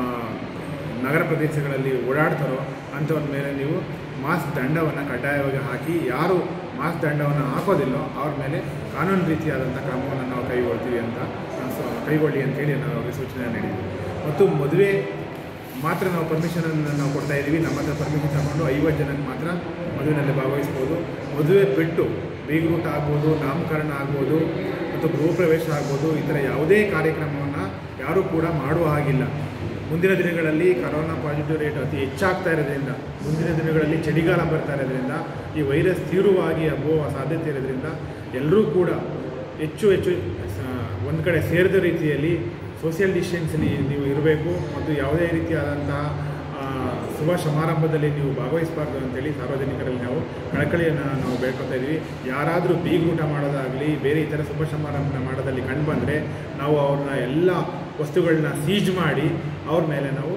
ನಗರ ಪ್ರದೇಶಗಳಲ್ಲಿ ಓಡಾಡ್ತಾರೋ ಅಂಥವ್ರ ಮೇಲೆ ನೀವು ಮಾಸ್ಕ್ ದಂಡವನ್ನು ಕಡ್ಡಾಯವಾಗಿ ಹಾಕಿ ಯಾರು ಮಾಸ್ಕ್ ದಂಡವನ್ನು ಹಾಕೋದಿಲ್ಲೋ ಅವ್ರ ಮೇಲೆ ಕಾನೂನು ರೀತಿಯಾದಂಥ ಕ್ರಮವನ್ನು ನಾವು ಕೈಗೊಳ್ತೀವಿ ಅಂತ ನಾವು ಸ- ಕೈಗೊಳ್ಳಿ ಅಂತೇಳಿ ನಾವು ಅವರಿಗೆ ಸೂಚನೆ ನೀಡಿದ್ವಿ ಮತ್ತು ಮದುವೆ ಮಾತ್ರ ನಾವು ಪರ್ಮಿಷನನ್ನು ನಾವು ಕೊಡ್ತಾ ಇದ್ದೀವಿ ನಮ್ಮ ಹತ್ರ ಪರ್ಮಿಷನ್ ತಗೊಂಡು ಐವತ್ತು ಜನಕ್ಕೆ ಮಾತ್ರ ಮದುವೆನಲ್ಲಿ ಭಾಗವಹಿಸ್ಬೋದು ಮದುವೆ ಬಿಟ್ಟು ಬೀಗರೂಟ ಆಗ್ಬೋದು ನಾಮಕರಣ ಆಗ್ಬೋದು ಮತ್ತು ಗೃಹ ಪ್ರವೇಶ ಆಗ್ಬೋದು ಈ ಥರ ಯಾವುದೇ ಕಾರ್ಯಕ್ರಮವನ್ನು ಯಾರೂ ಕೂಡ ಮಾಡುವ ಹಾಗಿಲ್ಲ ಮುಂದಿನ ದಿನಗಳಲ್ಲಿ ಕರೋನಾ ಪಾಸಿಟಿವ್ ರೇಟ್ ಅತಿ ಹೆಚ್ಚಾಗ್ತಾ ಇರೋದ್ರಿಂದ ಮುಂದಿನ ದಿನಗಳಲ್ಲಿ ಚಳಿಗಾಲ ಬರ್ತಾ ಇರೋದ್ರಿಂದ ಈ ವೈರಸ್ ತೀವ್ರವಾಗಿ ಹಬ್ಬುವ ಸಾಧ್ಯತೆ ಇರೋದ್ರಿಂದ ಎಲ್ಲರೂ ಕೂಡ ಹೆಚ್ಚು ಹೆಚ್ಚು ಒಂದು ಕಡೆ ಸೇರಿದ ರೀತಿಯಲ್ಲಿ ಸೋಷಿಯಲ್ ಡಿಸ್ಟೆನ್ಸಲ್ಲಿ ನೀವು ಇರಬೇಕು ಮತ್ತು ಯಾವುದೇ ರೀತಿಯಾದಂತಹ ಆ, ಶುಭ ಸಮಾರಂಭದಲ್ಲಿ ನೀವು ಭಾಗವಹಿಸಬಾರ್ದು ಅಂತೇಳಿ ಸಾರ್ವಜನಿಕರಲ್ಲಿ ನಾವು ಕಳಕಳಿಯನ್ನು ನಾವು ಬೇಡ್ಕೊತಾ ಇದ್ದೀವಿ ಯಾರಾದರೂ ಬೀಗೂಟ ಮಾಡೋದಾಗಲಿ ಬೇರೆ ಇತರ ಶುಭ ಸಮಾರಂಭ ಮಾಡೋದಲ್ಲಿ ಕಂಡು ಬಂದರೆ ನಾವು ಅವ್ರನ್ನ ಎಲ್ಲ ವಸ್ತುಗಳನ್ನ ಸೀಜ್ ಮಾಡಿ ಅವ್ರ ಮೇಲೆ ನಾವು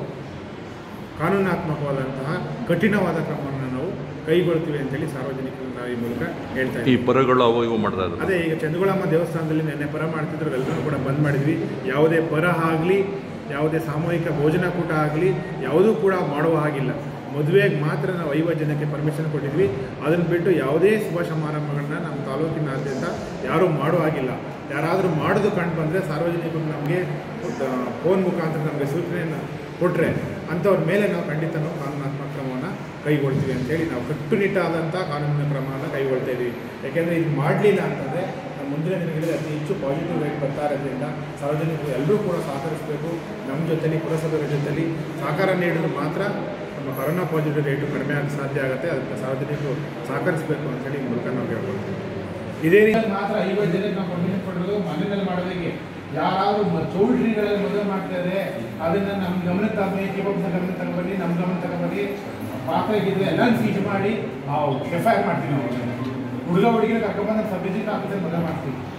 ಕಾನೂನಾತ್ಮಕವಾದಂತಹ ಕಠಿಣವಾದ ಕ್ರಮವನ್ನು ನಾವು ಕೈಗೊಳ್ತೀವಿ ಅಂತೇಳಿ ಸಾರ್ವಜನಿಕರನ್ನ ನಾವು ಈ ಮೂಲಕ ಹೇಳ್ತಾ ಈ ಇದ್ದೀವಿ ಪರಗಳು ಅವು ಇವು ಮಾಡ್ತಾ ಇದ್ದಾರೆ ಅದೇ ಈಗ ಚಂದಗುಳಮ್ಮ ದೇವಸ್ಥಾನದಲ್ಲಿ ನಿನ್ನೆ ಪರ ಮಾಡ್ತಿದ್ರು ಎಲ್ಲರೂ ಕೂಡ ಬಂದ್ ಮಾಡಿದ್ವಿ ಯಾವುದೇ ಪರ ಆಗಲಿ ಯಾವುದೇ ಸಾಮೂಹಿಕ ಭೋಜನಕೂಟ ಆಗಲಿ ಯಾವುದೂ ಕೂಡ ಮಾಡುವ ಹಾಗಿಲ್ಲ ಮದುವೆಗೆ ಮಾತ್ರ ನಾವು ಐವತ್ತು ಜನಕ್ಕೆ ಪರ್ಮಿಷನ್ ಕೊಟ್ಟಿದ್ವಿ ಅದನ್ನು ಬಿಟ್ಟು ಯಾವುದೇ ಶುಭ ಸಮಾರಂಭಗಳನ್ನ ನಮ್ಮ ತಾಲೂಕಿನಾದ್ಯಂತ ಯಾರೂ ಮಾಡುವ ಹಾಗಿಲ್ಲ ಯಾರಾದರೂ ಮಾಡೋದು ಕಂಡು ಬಂದರೆ ಸಾರ್ವಜನಿಕರು ನಮಗೆ ಫೋನ್ ಮುಖಾಂತರ ನಮಗೆ ಸೂಚನೆಯನ್ನು ಕೊಟ್ಟರೆ ಅಂಥವ್ರ ಮೇಲೆ ನಾವು ಖಂಡಿತ ನಾವು ಕಾನೂನಾತ್ಮಕ ಕ್ರಮವನ್ನು ಕೈಗೊಳ್ತೀವಿ ಅಂತೇಳಿ ನಾವು ಕಟ್ಟುನಿಟ್ಟಾದಂಥ ಕಾನೂನಿನ ಕ್ರಮವನ್ನು ಕೈಗೊಳ್ತಾ ಇದ್ದೀವಿ ಯಾಕೆಂದರೆ ಇದು ಮಾಡಲಿಲ್ಲ ಅಂತಂದರೆ ನಮ್ಮ ಮುಂದಿನ ದಿನಗಳಲ್ಲಿ ಅತಿ ಹೆಚ್ಚು ಪಾಸಿಟಿವ್ ರೇಟ್ ಬರ್ತಾ ಇರೋದ್ರಿಂದ ಸಾರ್ವಜನಿಕರು ಎಲ್ಲರೂ ಕೂಡ ಸಹಕರಿಸಬೇಕು ನಮ್ಮ ಜೊತೆಲಿ ಪುರಸಭೆಗಳ ಜೊತೆಲಿ ಸಹಕಾರ ನೀಡಿದ್ರೆ ಮಾತ್ರ ನಮ್ಮ ಕೊರೋನಾ ಪಾಸಿಟಿವ್ ರೇಟು ಕಡಿಮೆ ಆಗ ಸಾಧ್ಯ ಆಗುತ್ತೆ ಅದಕ್ಕೆ ಸಾರ್ವಜನಿಕರು ಸಹಕರಿಸಬೇಕು ಅಂತೇಳಿ ಈ ಮೂಲಕ ನಾವು ಹೇಳ್ಕೊಳ್ತೀವಿ ಇದೇ ರೀತಿ ಮಾತ್ರ ಐವತ್ತು ಜನಕ್ಕೆ ನಾವು ಪರ್ಮಿಷನ್ ಕೊಡೋದು ಮನೆಯಲ್ಲಿ ಮಾಡೋದಕ್ಕೆ ಯಾರಾದರೂ ಚೌಲ್ಟ್ರಿಗಳಲ್ಲಿ ಮದುವೆ ಮಾಡ್ತಾರೆ ಅದನ್ನ ನಮ್ಮ ಗಮನಕ್ಕೆ ತಗೊಂಡು ಚೀಫ್ ಆಫೀಸರ್ ಗಮನ ತಗೊಂಡ್ಬನ್ನಿ ನಮ್ಮ ಗಮನ ತಗೊಂಡ್ಬನ್ನಿ ಪಾತ್ರೆ ಗಿದ್ರೆ ಎಲ್ಲ ಸೀಜ್ ಮಾಡಿ ಎಫ್ ಐ ಆರ್ ಮಾಡ್ತೀವಿ ನಾವು ಹುಡುಗ ಹುಡುಗಿನ ಕರ್ಕೊಂಡ್ಬಂದು ಸಬ್ ಡಿಸ್ಟ್ರಿಕ್ಟ್ ಆಫೀಸರ್ ಮದುವೆ ಮಾಡ್ತೀವಿ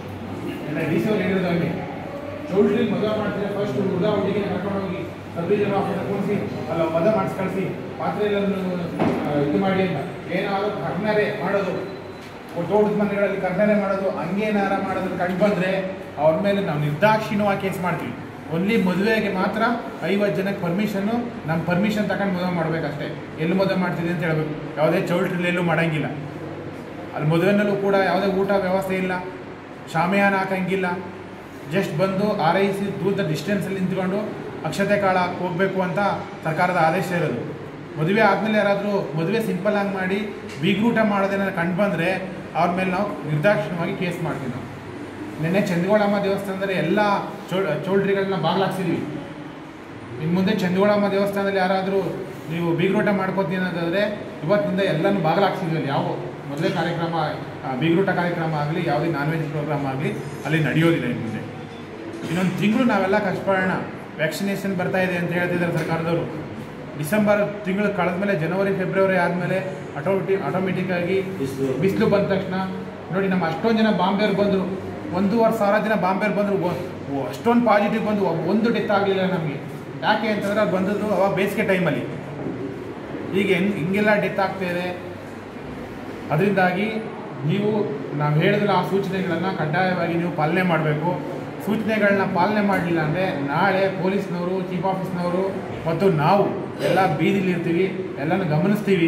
ಎಲ್ಲ ಡಿ ಸಿ ಅವ್ರು ಹೇಳಿರೋದಾಗೆ ಚೌಲ್ಟ್ರಿ ಮದುವೆ ಮಾಡ್ತಾರೆ ಫಸ್ಟ್ ಹುಡುಗ ಹುಡುಗಿ ಕರ್ಕೊಂಡೋಗಿ ಸಬ್ ಡಿವಿಷನ್ ಆಫೀಸರ್ ಕೂರಿಸಿ ಅಲ್ಲ ಮದುವೆ ಮಾಡಿಸಿ ಕಳಿಸಿ ಪಾತ್ರೆ ಎಲ್ಲ ಇದು ಮಾಡಿ ಅಂತ ಏನಾದ್ರು ಕರ್ನರೆ ಮಾಡೋದು ತೋಟದ ಮನೆಗಳಲ್ಲಿ ಕರ್ನರೆ ಮಾಡೋದು ಹಂಗೇನಾರ ಮಾಡೋದು ಕಂಡು ಬಂದರೆ ಅವ್ರ ಮೇಲೆ ನಾವು ನಿರ್ದಾಕ್ಷಿಣ್ಯವಾಗಿ ಕೇಸ್ ಮಾಡ್ತೀವಿ ಒನ್ಲಿ ಮದುವೆಗೆ ಮಾತ್ರ ಐವತ್ತು ಜನಕ್ಕೆ ಪರ್ಮಿಷನ್ನು ನಮ್ಮ ಪರ್ಮಿಷನ್ ತಗೊಂಡು ಮದುವೆ ಮಾಡಬೇಕಷ್ಟೇ ಎಲ್ಲಿ ಮದುವೆ ಮಾಡ್ತಿದೆ ಅಂತ ಹೇಳ್ಬೇಕು ಯಾವುದೇ ಚೌಲ್ಟ್ರಿಲಿ ಎಲ್ಲೂ ಮಾಡೋಂಗಿಲ್ಲ ಅಲ್ಲಿ ಮದುವೆನಲ್ಲೂ ಕೂಡ ಯಾವುದೇ ಊಟ ವ್ಯವಸ್ಥೆ ಇಲ್ಲ ಶಾಮಿಯಾನ ಹಾಕಂಗಿಲ್ಲ ಜಸ್ಟ್ ಬಂದು ಆರೈಸಿ ದೂರದ ಡಿಸ್ಟೆನ್ಸಲ್ಲಿ ನಿಂತ್ಕೊಂಡು ಅಕ್ಷತೆ ಕಾಳ ಹೋಗಬೇಕು ಅಂತ ಸರ್ಕಾರದ ಆದೇಶ ಇರೋದು ಮದುವೆ ಆದಮೇಲೆ ಯಾರಾದರೂ ಮದುವೆ ಸಿಂಪಲ್ ಆಗಿ ಮಾಡಿ ಬೀಗ್ರೂಟ ಮಾಡೋದೇನಾದ್ರು ಕಂಡು ಬಂದರೆ ಅವ್ರ ಮೇಲೆ ನಾವು ನಿರ್ದಾಕ್ಷಿಣ್ಯವಾಗಿ ಕೇಸ್ ಮಾಡ್ತೀವಿ ನಾವು ನಿನ್ನೆ ಚಂದಗೋಳಮ್ಮ ದೇವಸ್ಥಾನದಲ್ಲಿ ಎಲ್ಲ ಚೌ ಚೌಲ್ಟ್ರಿಗಳನ್ನ ಬಾಗ್ಲಾಕ್ಸಿದ್ವಿ ಇನ್ನು ಮುಂದೆ ಚಂದಗೋಳಮ್ಮ ದೇವಸ್ಥಾನದಲ್ಲಿ ಯಾರಾದರೂ ನೀವು ಬೀಗ್ರೂಟ ಮಾಡ್ಕೋತೀನಿ ಅನ್ನೋದಾದರೆ ಇವತ್ತಿನಿಂದ ಎಲ್ಲನೂ ಬಾಗಿಲಾಕ್ಸಿದ್ವಿ ಅಲ್ಲಿ ಯಾವ ಮೊದಲೇ ಕಾರ್ಯಕ್ರಮ ಆ, ಬೀಗ್ರೂಟ ಕಾರ್ಯಕ್ರಮ ಆಗಲಿ ಯಾವುದೇ ನಾನ್ ವೆಜ್ ಪ್ರೋಗ್ರಾಮ್ ಆಗಲಿ ಅಲ್ಲಿ ನಡೆಯೋದಿಲ್ಲ ಇನ್ನು ಮುಂದೆ ಇನ್ನೊಂದು ತಿಂಗಳು ನಾವೆಲ್ಲ ಕಷ್ಟಪಡೋಣ ವ್ಯಾಕ್ಸಿನೇಷನ್ ಬರ್ತಾ ಇದೆ ಅಂತ ಹೇಳ್ತಿದ್ದಾರೆ ಸರ್ಕಾರದವರು ಡಿಸೆಂಬರ್ ತಿಂಗಳು ಕಳೆದ್ಮೇಲೆ ಜನವರಿ ಫೆಬ್ರವರಿ ಆದಮೇಲೆ ಆಟೋಮೆಟಿ ಆಟೋಮೆಟಿಕ್ಕಾಗಿ ಬಿಸಿಲು ಬಂದ ತಕ್ಷಣ ನೋಡಿ ನಮ್ಮ ಅಷ್ಟೊಂದು ಜನ ಬಾಂಬೆಯವ್ರು ಬಂದರು ಒಂದೂವರೆ ಸಾವಿರ ಜನ ಬಾಂಬೆಯವ್ರು ಬಂದರು ಅಷ್ಟೊಂದು ಪಾಸಿಟಿವ್ ಬಂದು ಒಬ್ಬ- ಒಂದು ಡೆತ್ ಆಗಲಿಲ್ಲ ನಮಗೆ ಯಾಕೆ ಅಂತಂದರೆ ಅದು ಬಂದದ್ದು ಅವಾಗ ಬೇಸಿಗೆ ಟೈಮಲ್ಲಿ ಈಗ ಹೆಂಗ್ ಹಿಂಗೆಲ್ಲ ಡೆತ್ ಆಗ್ತಾ ಇದೆ ಅದರಿಂದಾಗಿ ನೀವು ನಾವು ಹೇಳಿದ್ರೆ ಆ ಸೂಚನೆಗಳನ್ನು ಕಡ್ಡಾಯವಾಗಿ ನೀವು ಪಾಲನೆ ಮಾಡಬೇಕು ಸೂಚನೆಗಳನ್ನ ಪಾಲನೆ ಮಾಡಲಿಲ್ಲ ಅಂದರೆ ನಾಳೆ ಪೊಲೀಸ್ನವರು ಚೀಫ್ ಆಫೀಸ್ನವರು ಮತ್ತು ನಾವು ಎಲ್ಲ ಬೀದಿಲಿರ್ತೀವಿ ಎಲ್ಲನೂ ಗಮನಿಸ್ತೀವಿ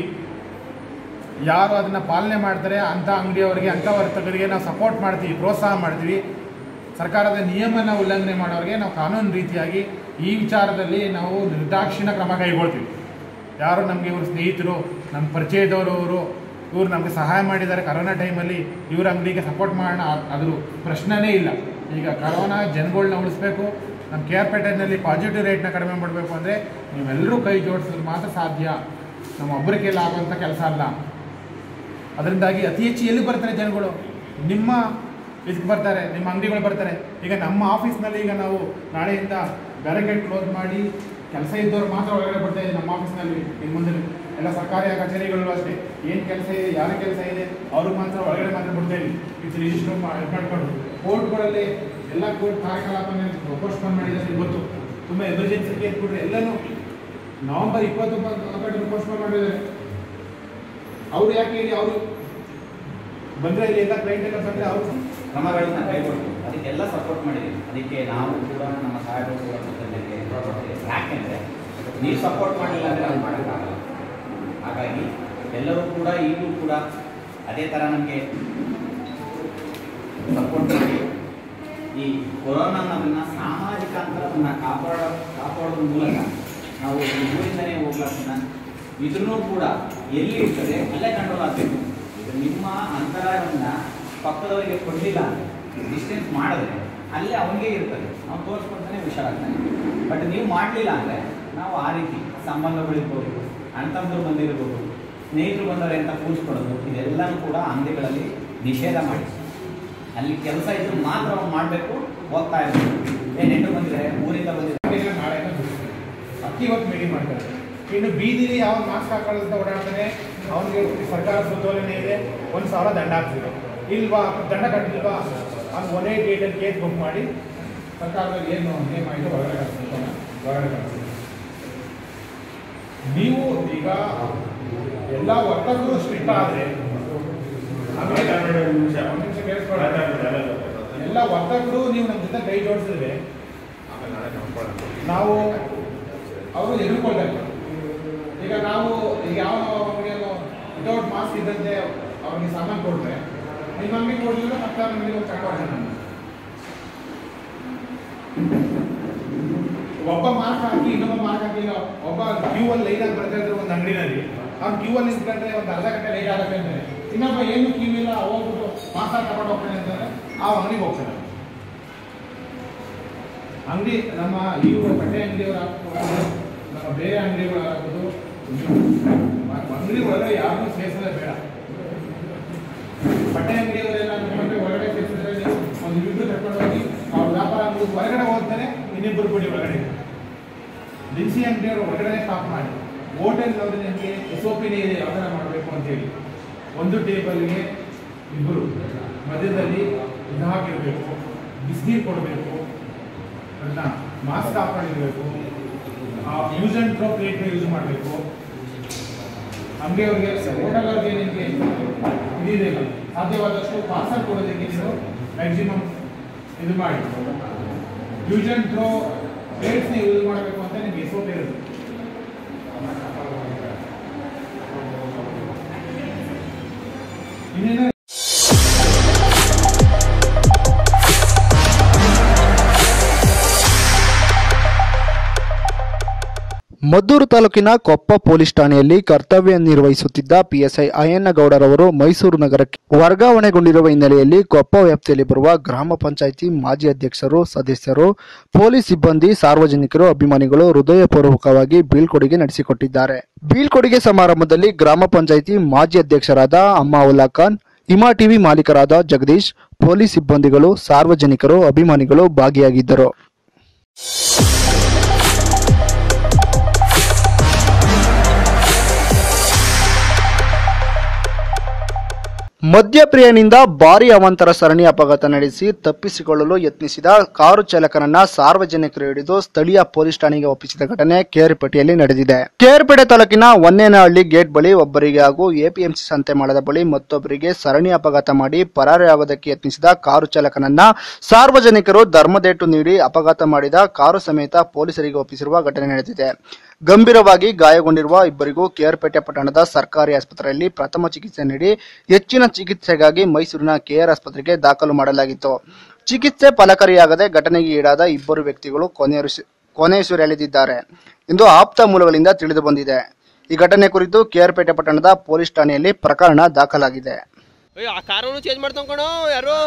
ಯಾರು ಅದನ್ನು ಪಾಲನೆ ಮಾಡ್ತಾರೆ ಅಂಥ ಅಂಗಡಿಯವರಿಗೆ ಅಂಥ ವರ್ತಕರಿಗೆ ನಾವು ಸಪೋರ್ಟ್ ಮಾಡ್ತೀವಿ ಪ್ರೋತ್ಸಾಹ ಮಾಡ್ತೀವಿ ಸರ್ಕಾರದ ನಿಯಮನ ಉಲ್ಲಂಘನೆ ಮಾಡೋರಿಗೆ ನಾವು ಕಾನೂನು ರೀತಿಯಾಗಿ ಈ ವಿಚಾರದಲ್ಲಿ ನಾವು ನಿರ್ದಾಕ್ಷಿಣ್ಯ ಕ್ರಮ ಕೈಗೊಳ್ತೀವಿ ಯಾರು ನಮಗೆ ಇವರು ಸ್ನೇಹಿತರು ನಮ್ಮ ಪರಿಚಯದವರು ಅವರು ಇವರು ನಮಗೆ ಸಹಾಯ ಮಾಡಿದ್ದಾರೆ ಕರೋನಾ ಟೈಮಲ್ಲಿ ಇವ್ರ ಅಂಗಡಿಗೆ ಸಪೋರ್ಟ್ ಮಾಡೋಣ ಅ- ಅದ್ರ ಪ್ರಶ್ನೆನೇ ಇಲ್ಲ ಈಗ ಕರೋನಾ ಜನಗಳನ್ನ ಉಳಿಸ್ಬೇಕು ನಮ್ಮ ಕೆ ಆರ್ ಪೇಟೆನಲ್ಲಿ ಪಾಸಿಟಿವ್ ರೇಟ್ನ ಕಡಿಮೆ ಮಾಡಬೇಕು ಅಂದರೆ ನೀವೆಲ್ಲರೂ ಕೈ ಜೋಡಿಸಿದ್ರೆ ಮಾತ್ರ ಸಾಧ್ಯ ನಮ್ಮ ಒಬ್ಬರ ಕೈಲಿ ಆಗುವಂಥ ಕೆಲಸ ಅಲ್ಲ ಅದರಿಂದಾಗಿ ಅತಿ ಹೆಚ್ಚು ಎಲ್ಲಿ ಬರ್ತಾರೆ ಜನಗಳು ನಿಮ್ಮ ಇದಕ್ಕೆ ಬರ್ತಾರೆ ನಿಮ್ಮ ಅಂಗಡಿಗಳು ಬರ್ತಾರೆ ಈಗ ನಮ್ಮ ಆಫೀಸ್ನಲ್ಲಿ ಈಗ ನಾವು ನಾಳೆಯಿಂದ ಬ್ಯಾರಿಗೇಡ್ ಕ್ಲೋಸ್ ಮಾಡಿ ಕೆಲಸ ಇದ್ದವ್ರು ಮಾತ್ರ ಒಳಗಡೆ ಬರ್ತಾ ಇದೆ ನಮ್ಮ ಆಫೀಸ್ನಲ್ಲಿ ಇನ್ನು ಮುಂದೆ ಎಲ್ಲ ಸರ್ಕಾರಿ ಕಚೇರಿಗಳು ಅಷ್ಟೇ ಏನು ಕೆಲಸ ಇದೆ ಯಾರ ಕೆಲಸ ಇದೆ ಅವ್ರಿಗೆ ಮಾತ್ರ ಒಳಗಡೆ ಮಾತ್ರ ಬಿಡ್ತಾ ಇದ್ವಿ ಇದು ರಿಜಿಸ್ಟರ್ ಮಾಡ್ಕೊಂಡು ಕೋರ್ಟ್ಗಳಲ್ಲಿ ಎಲ್ಲ ಕೋರ್ಟ್ ಕಾರ್ಯಕಲಾಪನ ಪೋಸ್ಟ್ಪೋನ್ ಮಾಡಿದ್ದಾರೆ ಇವತ್ತು ತುಂಬ ಎಮರ್ಜೆನ್ಸಿ ಕೇಸ್ ಕೊಟ್ಟರೆ ಎಲ್ಲನೂ ನವೆಂಬರ್ ಇಪ್ಪತ್ತೊಂಬತ್ತು ಪೋಸ್ಟ್ಪೋನ್ ಮಾಡಿದ್ದಾರೆ ಅವ್ರು ಯಾಕೆ ಹೇಳಿ ಅವರು ಬಂದರೆ ಇಲ್ಲಿ ಎಲ್ಲ ಕ್ಲೈಂಟ್ ಎಲ್ಲ ಬಂದರೆ ಅವರು ಕ್ರಮಗಳನ್ನ ಕೈಗೊಳ್ತು ಅದಕ್ಕೆಲ್ಲ ಸಪೋರ್ಟ್ ಮಾಡಿದ್ದೀವಿ ಅದಕ್ಕೆ ನಾವು ಕೂಡ ನಮ್ಮ ಸಾಹೇಬರು ಕೂಡ ಜೊತೆಗೆ ಯಾಕೆಂದರೆ ನೀವು ಸಪೋರ್ಟ್ ಮಾಡಲಿಲ್ಲ ಅಂದರೆ ನಾವು ಮಾಡೋಕ್ಕಾಗಲ್ಲ ಹಾಗಾಗಿ ಎಲ್ಲರೂ ಕೂಡ ಈಗಲೂ ಕೂಡ ಅದೇ ಥರ ನಮಗೆ ಸಪೋರ್ಟ್ ಮಾಡಿ ಈ ಕೊರೋನಾ ನಮ್ಮನ್ನ ಸಾಮಾಜಿಕ ಅಂತರವನ್ನು ಕಾಪಾಡ ಕಾಪಾಡೋದ್ರ ಮೂಲಕ ನಾವು ಈ ಊರಿಂದನೇ ಹೋಗ್ಲಕ್ಕನ್ನ ಇದ್ರೂ ಕೂಡ ಎಲ್ಲಿ ಇರ್ತದೆ ಅಲ್ಲೇ ಕಂಟ್ರೋಲ್ ಆಗಬೇಕು ಈಗ ನಿಮ್ಮ ಅಂತರವನ್ನು ಪಕ್ಕದವರಿಗೆ ಕೊಡಲಿಲ್ಲ ಡಿಸ್ಟೆನ್ಸ್ ಮಾಡಿದ್ರೆ ಅಲ್ಲೇ ಅವನಿಗೆ ಇರ್ತದೆ ನಾವು ತೋರಿಸ್ಕೊಳ್ತಾನೆ ಹುಷಾರಾಗ್ತಾನೆ ಬಟ್ ನೀವು ಮಾಡಲಿಲ್ಲ ಅಂದರೆ ನಾವು ಆ ರೀತಿ ಸಂಬಂಧಗಳಿರ್ಬೋದು ಅಣ್ತಂದ್ರು ಬಂದಿರ್ಬೋದು ಸ್ನೇಹಿತರು ಬಂದವರೆ ಅಂತ ಕೂರಿಸ್ಕೊಡೋದು ಇದೆಲ್ಲನೂ ಕೂಡ ಅಂಗಡಿಗಳಲ್ಲಿ ನಿಷೇಧ ಮಾಡಿ ಅಲ್ಲಿ ಕೆಲಸ ಇದ್ರು ಮಾತ್ರ ಅವ್ನು ಮಾಡಬೇಕು ಹೋಗ್ತಾ ಇರ್ಬೇಕು ಏ ನೆಂಟು ಬಂದಿದೆ ಊರಿಂದ ಬಂದಿದೆ ನಾಳೆ ಅಕ್ಕಿ ಇವತ್ತು ಮೀಟಿಂಗ್ ಮಾಡ್ತಾರೆ ಇನ್ನು ಬೀದಿಲಿ ಯಾವ ಮಾಸ್ಕ್ ಹಾಕೊಳ್ಳೋದಂತ ಓಡಾಡ್ತಾನೆ ಅವನಿಗೆ ಸರ್ಕಾರ ಸುತ್ತೋಲನೆ ಇದೆ ಒಂದು ಸಾವಿರ ದಂಡ ಹಾಕ್ತಿದೆ ಇಲ್ವಾ ದಂಡ ಕಟ್ಟಿಲ್ವಾ ಅವ್ನು ಒನ್ ಏಟ್ ಏಟಲ್ಲಿ ಕೇಸ್ ಬುಕ್ ಮಾಡಿ ಸರ್ಕಾರದಲ್ಲಿ ಏನು ನೇಮ್ ಆಯಿತು ಹೊರಗಡೆ ಕಳಿಸ್ಬೇಕು ಹೊರಗಡೆ ಕಳಿಸ್ಬೇಕು ನೀವು ಈಗ ಎಲ್ಲ ವರ್ತಕರು ಸ್ಟ್ರಿಕ್ಟ್ ಆದರೆ ಆಮೇಲೆ ಒಂದ್ ನಿಮಿಷ ಕೇಳಿಸ್ಕೊಳ್ಳಿ. ಎಲ್ಲ ವರ್ತಕರು ನೀವು ನಮ್ಮ ಜೊತೆ ಕೈ ಜೋಡಿಸಿದ್ರೆ ನಾವು ಅವರು ಎದುರ್ಕೊಳ್ತಾರೆ ಈಗ ನಾವು ಈಗ ಯಾವ ಅಂಗಡಿಯನ್ನು ವಿತೌಟ್ ಮಾಸ್ಕ್ ಇದ್ದಂತೆ ಅವ್ರಿಗೆ ಸಾಮಾನು ಕೊಡ್ತಾರೆ ನಿಮ್ಮ ಅಂಗಡಿ ಕೊಡಲಿಲ್ಲ ಮತ್ತೆ ಅಂಗಡಿ ಒಂದು ತಗೊಂಡು ನಾನು ಒಬ್ಬ ಮಾರ್ಕ್ ಹಾಕಿ ಇನ್ನೊಬ್ಬ ಮಾರ್ಕ್ ಹಾಕಿಲ್ಲ ಒಬ್ಬ ಕ್ಯೂ ಅಲ್ಲಿ ಲೈನ್ ಆಗಿ ಬರ್ತಾ ಇದ್ರೆ ಒಂದು ಅಂಗಡಿನಲ್ಲಿ ಅವ್ನು ಕ್ಯೂ ಅಲ್ಲಿ ನಿಂತ್ಕೊಂಡ್ರೆ ಒಂದು ಅರ್ಧ ಗಂಟೆ ಲೈಟ್ ಆಗುತ್ತೆ ಅಂತಾರೆ ಇನ್ನೊಬ್ಬ ಏನು ಕ್ಯೂ ಇಲ್ಲ ಹೋಗ್ಬಿಟ್ಟು ಮಾಸ್ಕ್ ಹಾಕಿ ತಗೊಂಡು ಹೋಗ್ತಾನೆ ಅಂತಂದ್ರೆ ಆ ಅಂಗಡಿಗೆ ಹೋಗ್ತಾನೆ ಅಂಗಡಿ ನಮ್ಮ ಇವರು ಬಟ್ಟೆ ಅಂಗಡಿಯವರು ಹಾಕ್ಬೋದು ನಮ್ಮ ಬೇರೆ ಅಂಗಡಿಗಳು ಹಾಕೋದು ಅಂಗಡಿ ಒಳಗಡೆ ಯಾರನ್ನೂ ಸೇರಿಸೋದೇ ಬೇಡ ಬಟ್ಟೆ ಅಂಗಡಿಯವರೆಲ್ಲ ನಮ್ಮಂತೆ ಒಳಗಡೆ ಸೇರಿಸಿದ್ರೆ ನೀವು ಒಂದು ಇಬ್ಬರು ಕರ್ಕೊಂಡು ಹೋಗಿ ಅವ್ರ ವ್ಯಾಪಾರ ಅಂಗಡಿ ಹೊರಗಡೆ ಹೋಗ್ತಾರೆ ಇನ್ನಿಬ್ಬರು ಕೊಡಿ ಒಳಗಡೆ ದಿನಸಿ ಅಂಗಡಿಯವರು ಹೊರಗಡೆ ಸ್ಟಾಪ್ ಮಾಡಿ ಹೋಟೆಲ್ನವ್ರಿಗೆ ನಿಮಗೆ ಎಸ್ ಒ ಪಿನೇ ಇದೆ ಯಾವ ಥರ ಮಾಡಬೇಕು ಅಂತೇಳಿ ಒಂದು ಟೇಬಲ್ಗೆ ಇಬ್ಬರು ಮಧ್ಯದಲ್ಲಿ ಇದು ಹಾಕಿರಬೇಕು ಬಿಸಿನೀರು ಕೊಡಬೇಕು ಅದನ್ನ ಮಾಸ್ಕ್ ಹಾಕೊಂಡಿರ್ಬೇಕು ಯೂಸ್ ಆ್ಯಂಡ್ ಥ್ರೋ ಪ್ಲೇಟ್ನ ಯೂಸ್ ಮಾಡಬೇಕು ಅಂಗಡಿಯವ್ರಿಗೆ ಹೋಟೆಲ್ವ್ರಿಗೆ ನಿಮಗೆ ಇದಿದೆ ಸಾಧ್ಯವಾದಷ್ಟು ಪಾರ್ಸಲ್ ಕೊಡೋದಕ್ಕೆ ನೀವು ಮ್ಯಾಕ್ಸಿಮಮ್ ಇದು ಮಾಡಿ ಯೂಸ್ ಆ್ಯಂಡ್ ಥ್ರೋ ಪ್ಲೇಟ್ಸ್ನ ಯೂಸ್ ಮಾಡಬೇಕು ಅಂತ ನಿಮ್ಗೆ ಎಸ್ ಒ ಪಿ ಇರುತ್ತೆ ಇನ್ನೇನು ಮದ್ದೂರು ತಾಲೂಕಿನ ಕೊಪ್ಪ ಪೊಲೀಸ್ ಠಾಣೆಯಲ್ಲಿ ಕರ್ತವ್ಯ ನಿರ್ವಹಿಸುತ್ತಿದ್ದ ಪಿಎಸ್ಐ ಅಯ್ಯಣ್ಣಗೌಡರವರು ಮೈಸೂರು ನಗರಕ್ಕೆ ವರ್ಗಾವಣೆಗೊಂಡಿರುವ ಹಿನ್ನೆಲೆಯಲ್ಲಿ ಕೊಪ್ಪ ವ್ಯಾಪ್ತಿಯಲ್ಲಿ ಬರುವ ಗ್ರಾಮ ಪಂಚಾಯಿತಿ ಮಾಜಿ ಅಧ್ಯಕ್ಷರು ಸದಸ್ಯರು ಪೊಲೀಸ್ ಸಿಬ್ಬಂದಿ ಸಾರ್ವಜನಿಕರು ಅಭಿಮಾನಿಗಳು ಹೃದಯಪೂರ್ವಕವಾಗಿ ಬೀಳ್ಕೊಡುಗೆ ನಡೆಸಿಕೊಟ್ಟಿದ್ದಾರೆ ಬೀಳ್ಕೊಡುಗೆ ಸಮಾರಂಭದಲ್ಲಿ ಗ್ರಾಮ ಪಂಚಾಯಿತಿ ಮಾಜಿ ಅಧ್ಯಕ್ಷರಾದ ಅಮ್ಮಾವುಲ್ಲಾ ಖಾನ್ ಹಿಮಾ ಟಿವಿ ಮಾಲೀಕರಾದ ಜಗದೀಶ್ ಪೊಲೀಸ್ ಸಿಬ್ಬಂದಿಗಳು ಸಾರ್ವಜನಿಕರು ಅಭಿಮಾನಿಗಳು ಭಾಗಿಯಾಗಿದ್ದರು ಮದ್ಯಪ್ರಿಯನಿಂದ ಭಾರಿ ಅವಾಂತರ ಸರಣಿ ಅಪಘಾತ ನಡೆಸಿ ತಪ್ಪಿಸಿಕೊಳ್ಳಲು ಯತ್ನಿಸಿದ ಕಾರು ಚಾಲಕನನ್ನ ಸಾರ್ವಜನಿಕರು ಹಿಡಿದು ಸ್ಥಳೀಯ ಪೊಲೀಸ್ ಠಾಣೆಗೆ ಒಪ್ಪಿಸಿದ ಘಟನೆ ಕೇರ್ಪೇಟೆಯಲ್ಲಿ ನಡೆದಿದೆ ಕೇರ್ಪೇಟೆ ತಾಲೂಕಿನ ಒನ್ನೇನಹಳ್ಳಿ ಗೇಟ್ ಬಳಿ ಒಬ್ಬರಿಗೆ ಹಾಗೂ ಎಪಿಎಂಸಿ ಸಂತೆ ಮಾಡದ ಬಳಿ ಮತ್ತೊಬ್ಬರಿಗೆ ಸರಣಿ ಅಪಘಾತ ಮಾಡಿ ಪರಾರಿಯಾಗೋದಕ್ಕೆ ಯತ್ನಿಸಿದ ಕಾರು ಚಾಲಕನನ್ನ ಸಾರ್ವಜನಿಕರು ಧರ್ಮದೇಟು ನೀಡಿ ಅಪಘಾತ ಮಾಡಿದ ಕಾರು ಸಮೇತ ಪೊಲೀಸರಿಗೆ ಒಪ್ಪಿಸಿರುವ ಘಟನೆ ನಡೆದಿದೆ ಗಂಭೀರವಾಗಿ ಗಾಯಗೊಂಡಿರುವ ಇಬ್ಬರಿಗೂ ಕೇರ್ಪೇಟೆ ಪಟ್ಟಣದ ಸರ್ಕಾರಿ ಆಸ್ಪತ್ರೆಯಲ್ಲಿ ಪ್ರಥಮ ಚಿಕಿತ್ಸೆ ನೀಡಿ ಹೆಚ್ಚಿನ ಚಿಕಿತ್ಸೆಗಾಗಿ ಮೈಸೂರಿನ ಕೆಆರ್ ಆಸ್ಪತ್ರೆಗೆ ದಾಖಲು ಮಾಡಲಾಗಿತ್ತು ಚಿಕಿತ್ಸೆ ಫಲಕಾರಿಯಾಗದೆ ಘಟನೆಗೆ ಈಡಾದ ಇಬ್ಬರು ವ್ಯಕ್ತಿಗಳು ಕೊನೆಯುಸಿ- ಕೊನೆಯುಸಿರೆಳೆದಿದ್ದಾರೆ ಎಂದು ಆಪ್ತ ಮೂಲಗಳಿಂದ ತಿಳಿದು ಬಂದಿದೆ ಈ ಘಟನೆ ಕುರಿತು ಕೇರ್ಪೇಟೆ ಪಟ್ಟಣದ ಪೊಲೀಸ್ ಠಾಣೆಯಲ್ಲಿ ಪ್ರಕರಣ ದಾಖಲಾಗಿದೆ ಆ ಕಾರನ್ನು ಚೇಂಜ್ ಮಾಡ್ತಾವ್ ಕಣೋ ಯಾರು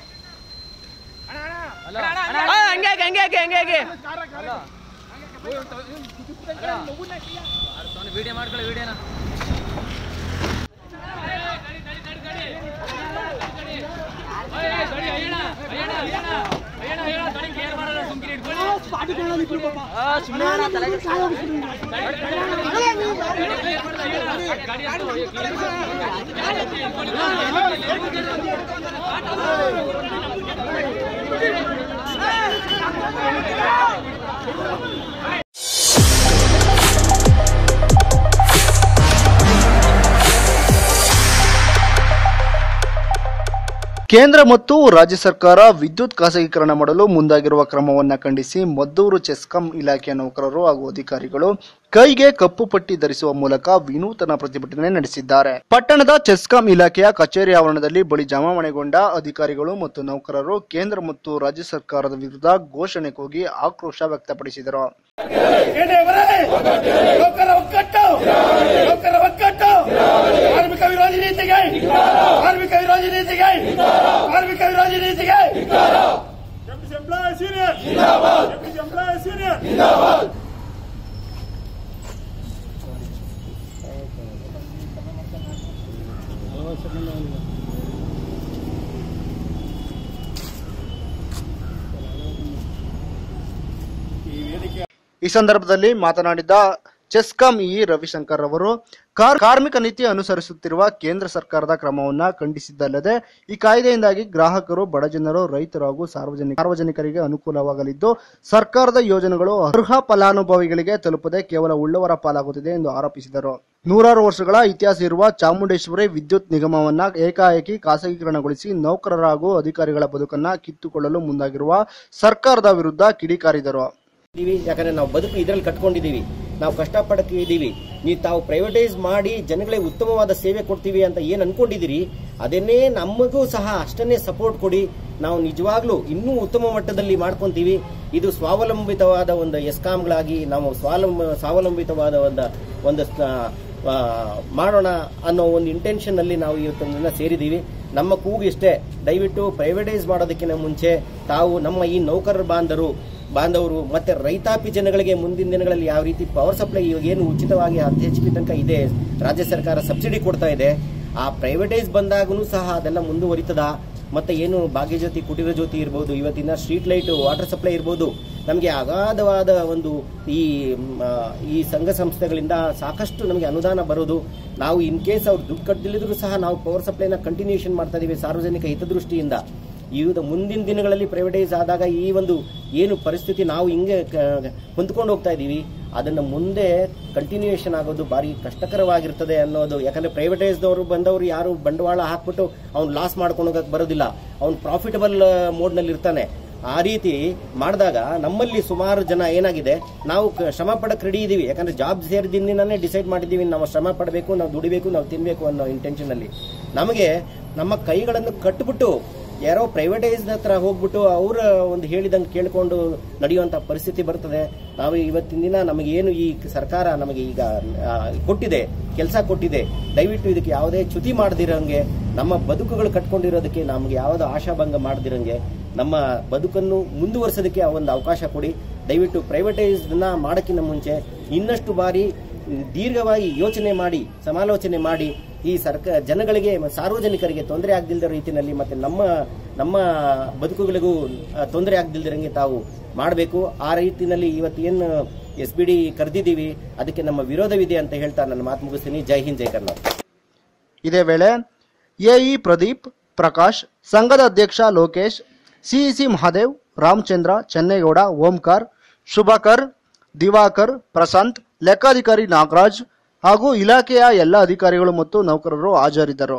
ಆ, ಹಂಗೆ ಹಾಗೆ, ಹಂಗೆ ಹಾಗೆ, ಹಂಗೆ ಹಾಗೆ. ಕೇಂದ್ರ ಮತ್ತು ರಾಜ್ಯ ಸರ್ಕಾರ ವಿದ್ಯುತ್ ಖಾಸಗೀಕರಣ ಮಾಡಲು ಮುಂದಾಗಿರುವ ಕ್ರಮವನ್ನು ಖಂಡಿಸಿ ಮದ್ದೂರು ಚೆಸ್ಕಾಂ ಇಲಾಖೆಯ ನೌಕರರು ಹಾಗೂ ಅಧಿಕಾರಿಗಳು ಕೈಗೆ ಕಪ್ಪು ಪಟ್ಟಿ ಧರಿಸುವ ಮೂಲಕ ವಿನೂತನ ಪ್ರತಿಭಟನೆ ನಡೆಸಿದ್ದಾರೆ ಪಟ್ಟಣದ ಚೆಸ್ಕಾಂ ಇಲಾಖೆಯ ಕಚೇರಿ ಆವರಣದಲ್ಲಿ ಬಳಿ ಜಮಾವಣೆಗೊಂಡ ಅಧಿಕಾರಿಗಳು ಮತ್ತು ನೌಕರರು ಕೇಂದ್ರ ಮತ್ತು ರಾಜ್ಯ ಸರ್ಕಾರದ ವಿರುದ್ಧ ಘೋಷಣೆ ಕೂಗಿ ಆಕ್ರೋಶ ವ್ಯಕ್ತಪಡಿಸಿದರು ಏನೇ ಬರಲಿ ನೌಕರ ಒಕ್ಕಟ್ಟು ನೌಕರ ಒಕ್ಕಟ್ಟು ಕಾರ್ಮಿಕ ವಿರೋಧಿ ನೀತಿಗೆ ಕಾರ್ಮಿಕ ವಿರೋಧಿ ನೀತಿಗೆ ಕಾರ್ಮಿಕ ವಿರೋಧಿ ನೀತಿಗೆ ಸೀನಿಯರ್ ಸೀನಿಯರ್ ಈ ಸಂದರ್ಭದಲ್ಲಿ ಮಾತನಾಡಿದ ಚೆಸ್ಕಾಂ ಇ ರವಿಶಂಕರ್ ಅವರು ಕಾರ್- ಕಾರ್ಮಿಕ ನೀತಿ ಅನುಸರಿಸುತ್ತಿರುವ ಕೇಂದ್ರ ಸರ್ಕಾರದ ಕ್ರಮವನ್ನ ಖಂಡಿಸಿದ್ದಲ್ಲದೆ ಈ ಕಾಯ್ದೆಯಿಂದಾಗಿ ಗ್ರಾಹಕರು ಬಡಜನರು ರೈತರು ಹಾಗೂ ಸಾರ್ವಜನಿಕ ಸಾರ್ವಜನಿಕರಿಗೆ ಅನುಕೂಲವಾಗಲಿದ್ದು ಸರ್ಕಾರದ ಯೋಜನೆಗಳು ಅರ್ಹ ಫಲಾನುಭವಿಗಳಿಗೆ ತಲುಪದೆ ಕೇವಲ ಉಳ್ಳವರ ಪಾಲಾಗುತ್ತಿದೆ ಎಂದು ಆರೋಪಿಸಿದರು ನೂರಾರು ವರ್ಷಗಳ ಇತಿಹಾಸ ಇರುವ ಚಾಮುಂಡೇಶ್ವರಿ ವಿದ್ಯುತ್ ನಿಗಮವನ್ನ ಏಕಾಏಕಿ ಖಾಸಗೀಕರಣಗೊಳಿಸಿ ನೌಕರರ ಹಾಗೂ ಅಧಿಕಾರಿಗಳ ಬದುಕನ್ನ ಕಿತ್ತುಕೊಳ್ಳಲು ಮುಂದಾಗಿರುವ ಸರ್ಕಾರದ ವಿರುದ್ಧ ಕಿಡಿಕಾರಿದರು ಇದೀವಿ ಯಾಕಂದ್ರೆ ನಾವು ಬದುಕು ಇದ್ರಲ್ಲಿ ಕಟ್ಕೊಂಡಿದೀವಿ ನಾವು ಕಷ್ಟಪಡ್ತಿದ್ದೀವಿ ನೀವು ತಾವು ಪ್ರೈವೇಟೈಸ್ ಮಾಡಿ ಜನಗಳಿಗೆ ಉತ್ತಮವಾದ ಸೇವೆ ಕೊಡ್ತೀವಿ ಅಂತ ಏನ್ ಅನ್ಕೊಂಡಿದ್ದೀರಿ ಅದನ್ನೇ ನಮಗೂ ಸಹ ಅಷ್ಟನ್ನೇ ಸಪೋರ್ಟ್ ಕೊಡಿ ನಾವು ನಿಜವಾಗ್ಲೂ ಇನ್ನೂ ಉತ್ತಮ ಮಟ್ಟದಲ್ಲಿ ಮಾಡ್ಕೊಂತೀವಿ ಇದು ಸ್ವಾವಲಂಬಿತವಾದ ಒಂದು ಎಸ್ಕಾಂಗಳಾಗಿ ನಾವು ಸ್ವಾವಲಂಬ ಸ್ವಾವಲಂಬಿತವಾದ ಒಂದು ಒಂದು ಸ- ಆ, ಮಾಡೋಣ ಅನ್ನೋ ಒಂದು ಇಂಟೆನ್ಷನ್ ಅಲ್ಲಿ ನಾವು ಇವತ್ತೊಂದನ್ನ ಸೇರಿದೀವಿ ನಮ್ಮ ಕೂಗು ಇಷ್ಟೇ ದಯವಿಟ್ಟು ಪ್ರೈವೇಟೈಸ್ ಮಾಡೋದಕ್ಕಿಂತ ಮುಂಚೆ ತಾವು ನಮ್ಮ ಈ ನೌಕರರ ಬಾಂಧವರು ಬಾಂಧವರು ಮತ್ತೆ ರೈತಾಪಿ ಜನಗಳಿಗೆ ಮುಂದಿನ ದಿನಗಳಲ್ಲಿ ಯಾವ ರೀತಿ ಪವರ್ ಸಪ್ಲೈ ಇವಾಗ ಏನು ಉಚಿತವಾಗಿ ಹತ್ತು ಎಚ್ ಪಿ ತನಕ ಇದೆ ರಾಜ್ಯ ಸರ್ಕಾರ ಸಬ್ಸಿಡಿ ಕೊಡ್ತಾ ಇದೆ ಆ ಪ್ರೈವೇಟೈಸ್ ಬಂದಾಗೂ ಸಹ ಅದೆಲ್ಲ ಮುಂದುವರಿತದ ಮತ್ತೆ ಏನು ಭಾಗ್ಯಜ್ಯೋತಿ ಕುಟೀರ ಜ್ಯೋತಿ ಇರ್ಬೋದು ಇವತ್ತಿನ ಸ್ಟ್ರೀಟ್ ಲೈಟ್ ವಾಟರ್ ಸಪ್ಲೈ ಇರ್ಬೋದು ನಮಗೆ ಅಗಾಧವಾದ ಒಂದು ಈ ಮ್, ಆ, ಈ ಸಂಘ ಸಂಸ್ಥೆಗಳಿಂದ ಸಾಕಷ್ಟು ನಮಗೆ ಅನುದಾನ ಬರೋದು ನಾವು ಇನ್ ಕೇಸ್ ಅವ್ರು ದುಡ್ಡು ಕಟ್ಟದಿಲ್ಲಿದ್ರು ಸಹ ನಾವು ಪವರ್ ಸಪ್ಲೈನ ಕಂಟಿನ್ಯೂಷನ್ ಮಾಡ್ತಾ ಇದೀವಿ ಸಾರ್ವಜನಿಕ ಹಿತದೃಷ್ಟಿಯಿಂದ ಇದು ಮುಂದಿನ ದಿನಗಳಲ್ಲಿ ಪ್ರೈವೇಟೈಸ್ ಆದಾಗ ಈ ಒಂದು ಏನು ಪರಿಸ್ಥಿತಿ ನಾವು ಹಿಂಗೆ ಕ- ಹೊಂದ್ಕೊಂಡು ಹೋಗ್ತಾ ಇದ್ದೀವಿ ಅದನ್ನು ಮುಂದೆ ಕಂಟಿನ್ಯೂಯೇಷನ್ ಆಗೋದು ಭಾರಿ ಕಷ್ಟಕರವಾಗಿರ್ತದೆ ಅನ್ನೋದು ಯಾಕಂದ್ರೆ ಪ್ರೈವೇಟೈಸ್ದವರು ಬಂದವರು ಯಾರು ಬಂಡವಾಳ ಹಾಕ್ಬಿಟ್ಟು ಅವ್ನು ಲಾಸ್ ಮಾಡ್ಕೊಂಡು ಹೋಗಕ್ಕೆ ಬರೋದಿಲ್ಲ ಅವ್ನು ಪ್ರಾಫಿಟಬಲ್ ಮೋಡ್ನಲ್ಲಿ ಇರ್ತಾನೆ ಆ ರೀತಿ ಮಾಡಿದಾಗ ನಮ್ಮಲ್ಲಿ ಸುಮಾರು ಜನ ಏನಾಗಿದೆ ನಾವು ಕ- ಶ್ರಮ ಪಡಕ್ಕೆ ರೆಡಿ ಇದೀವಿ ಯಾಕಂದ್ರೆ ಜಾಬ್ ಸೇರಿದಿಂದನೇ ಡಿಸೈಡ್ ಮಾಡಿದ್ದೀವಿ ನಾವು ಶ್ರಮ ಪಡಬೇಕು ನಾವು ದುಡಿಬೇಕು ನಾವು ತಿನ್ಬೇಕು ಅನ್ನೋ intention ಅಲ್ಲಿ ನಮಗೆ ನಮ್ಮ ಕೈಗಳನ್ನು ಕಟ್ಬಿಟ್ಟು ಯಾರೋ ಪ್ರೈವೇಟೈಸ್ ಹತ್ರ ಹೋಗ್ಬಿಟ್ಟು ಅವರ ಒಂದು ಹೇಳಿದಂಗೆ ಕೇಳ್ಕೊಂಡು ನಡೆಯುವಂತ ಪರಿಸ್ಥಿತಿ ಬರ್ತದೆ ನಾವು ಇವತ್ತಿನ ದಿನ ನಮಗೆ ಏನು ಈ ಸರ್ಕಾರ ನಮಗೆ ಈಗ ಆ, ಕೊಟ್ಟಿದೆ ಕೆಲಸ ಕೊಟ್ಟಿದೆ ದಯವಿಟ್ಟು ಇದಕ್ಕೆ ಯಾವುದೇ ಚ್ಯುತಿ ಮಾಡದಿರಂಗೆ ನಮ್ಮ ಬದುಕುಗಳು ಕಟ್ಕೊಂಡಿರೋದಕ್ಕೆ ನಮಗೆ ಯಾವುದೋ ಆಶಾಭಂಗ ಮಾಡದಿರಂಗೆ ನಮ್ಮ ಬದುಕನ್ನು ಮುಂದುವರಿಸೋದಕ್ಕೆ ಆ ಒಂದು ಅವಕಾಶ ಕೊಡಿ ದಯವಿಟ್ಟು ಪ್ರೈವೇಟೈಸ್ನ ಮಾಡೋಕ್ಕಿಂತ ಮುಂಚೆ ಇನ್ನಷ್ಟು ಬಾರಿ ದೀರ್ಘವಾಗಿ ಯೋಚನೆ ಮಾಡಿ ಸಮಾಲೋಚನೆ ಮಾಡಿ ಈ ಸರ್ಕಾರ ಜನಗಳಿಗೆ ಮತ್ತು ಸಾರ್ವಜನಿಕರಿಗೆ ತೊಂದರೆ ಆಗದಿಲ್ಲದ ರೀತಿಯಲ್ಲಿ ಮತ್ತೆ ನಮ್ಮ ನಮ್ಮ ಬದುಕುಗಳಿಗೂ ಆ, ತೊಂದರೆ ಆಗದಿಲ್ಲದಿರಂಗೆ ತಾವು ಮಾಡಬೇಕು ಆ ರೀತಿಯಲ್ಲಿ ಇವತ್ತು ಏನು ಎಸ್ ಬಿ ಡಿ ಕರೆದಿದ್ದೀವಿ ಅದಕ್ಕೆ ನಮ್ಮ ವಿರೋಧವಿದೆ ಅಂತ ಹೇಳ್ತಾ ನನ್ನ ಮಾತು ಮುಗಿಸ್ತೀನಿ ಜೈ ಹಿಂದ್ ಜೈ ಕರ್ನಾಟಕ ಇದೇ ವೇಳೆ ಎಇ ಪ್ರದೀಪ್ ಪ್ರಕಾಶ್ ಸಂಘದ ಅಧ್ಯಕ್ಷ ಲೋಕೇಶ್ ಸಿಇಸಿ ಮಹಾದೇವ್ ರಾಮಚಂದ್ರ ಚೆನ್ನೇಗೌಡ ಓಂಕಾರ್ ಶುಭಕರ್ ದಿವಾಕರ್ ಪ್ರಶಾಂತ್ ಲೆಕ್ಕಾಧಿಕಾರಿ ನಾಗರಾಜ್ ಹಾಗೂ ಇಲಾಖೆಯ ಎಲ್ಲ ಅಧಿಕಾರಿಗಳು ಮತ್ತು ನೌಕರರು ಹಾಜರಿದ್ದರು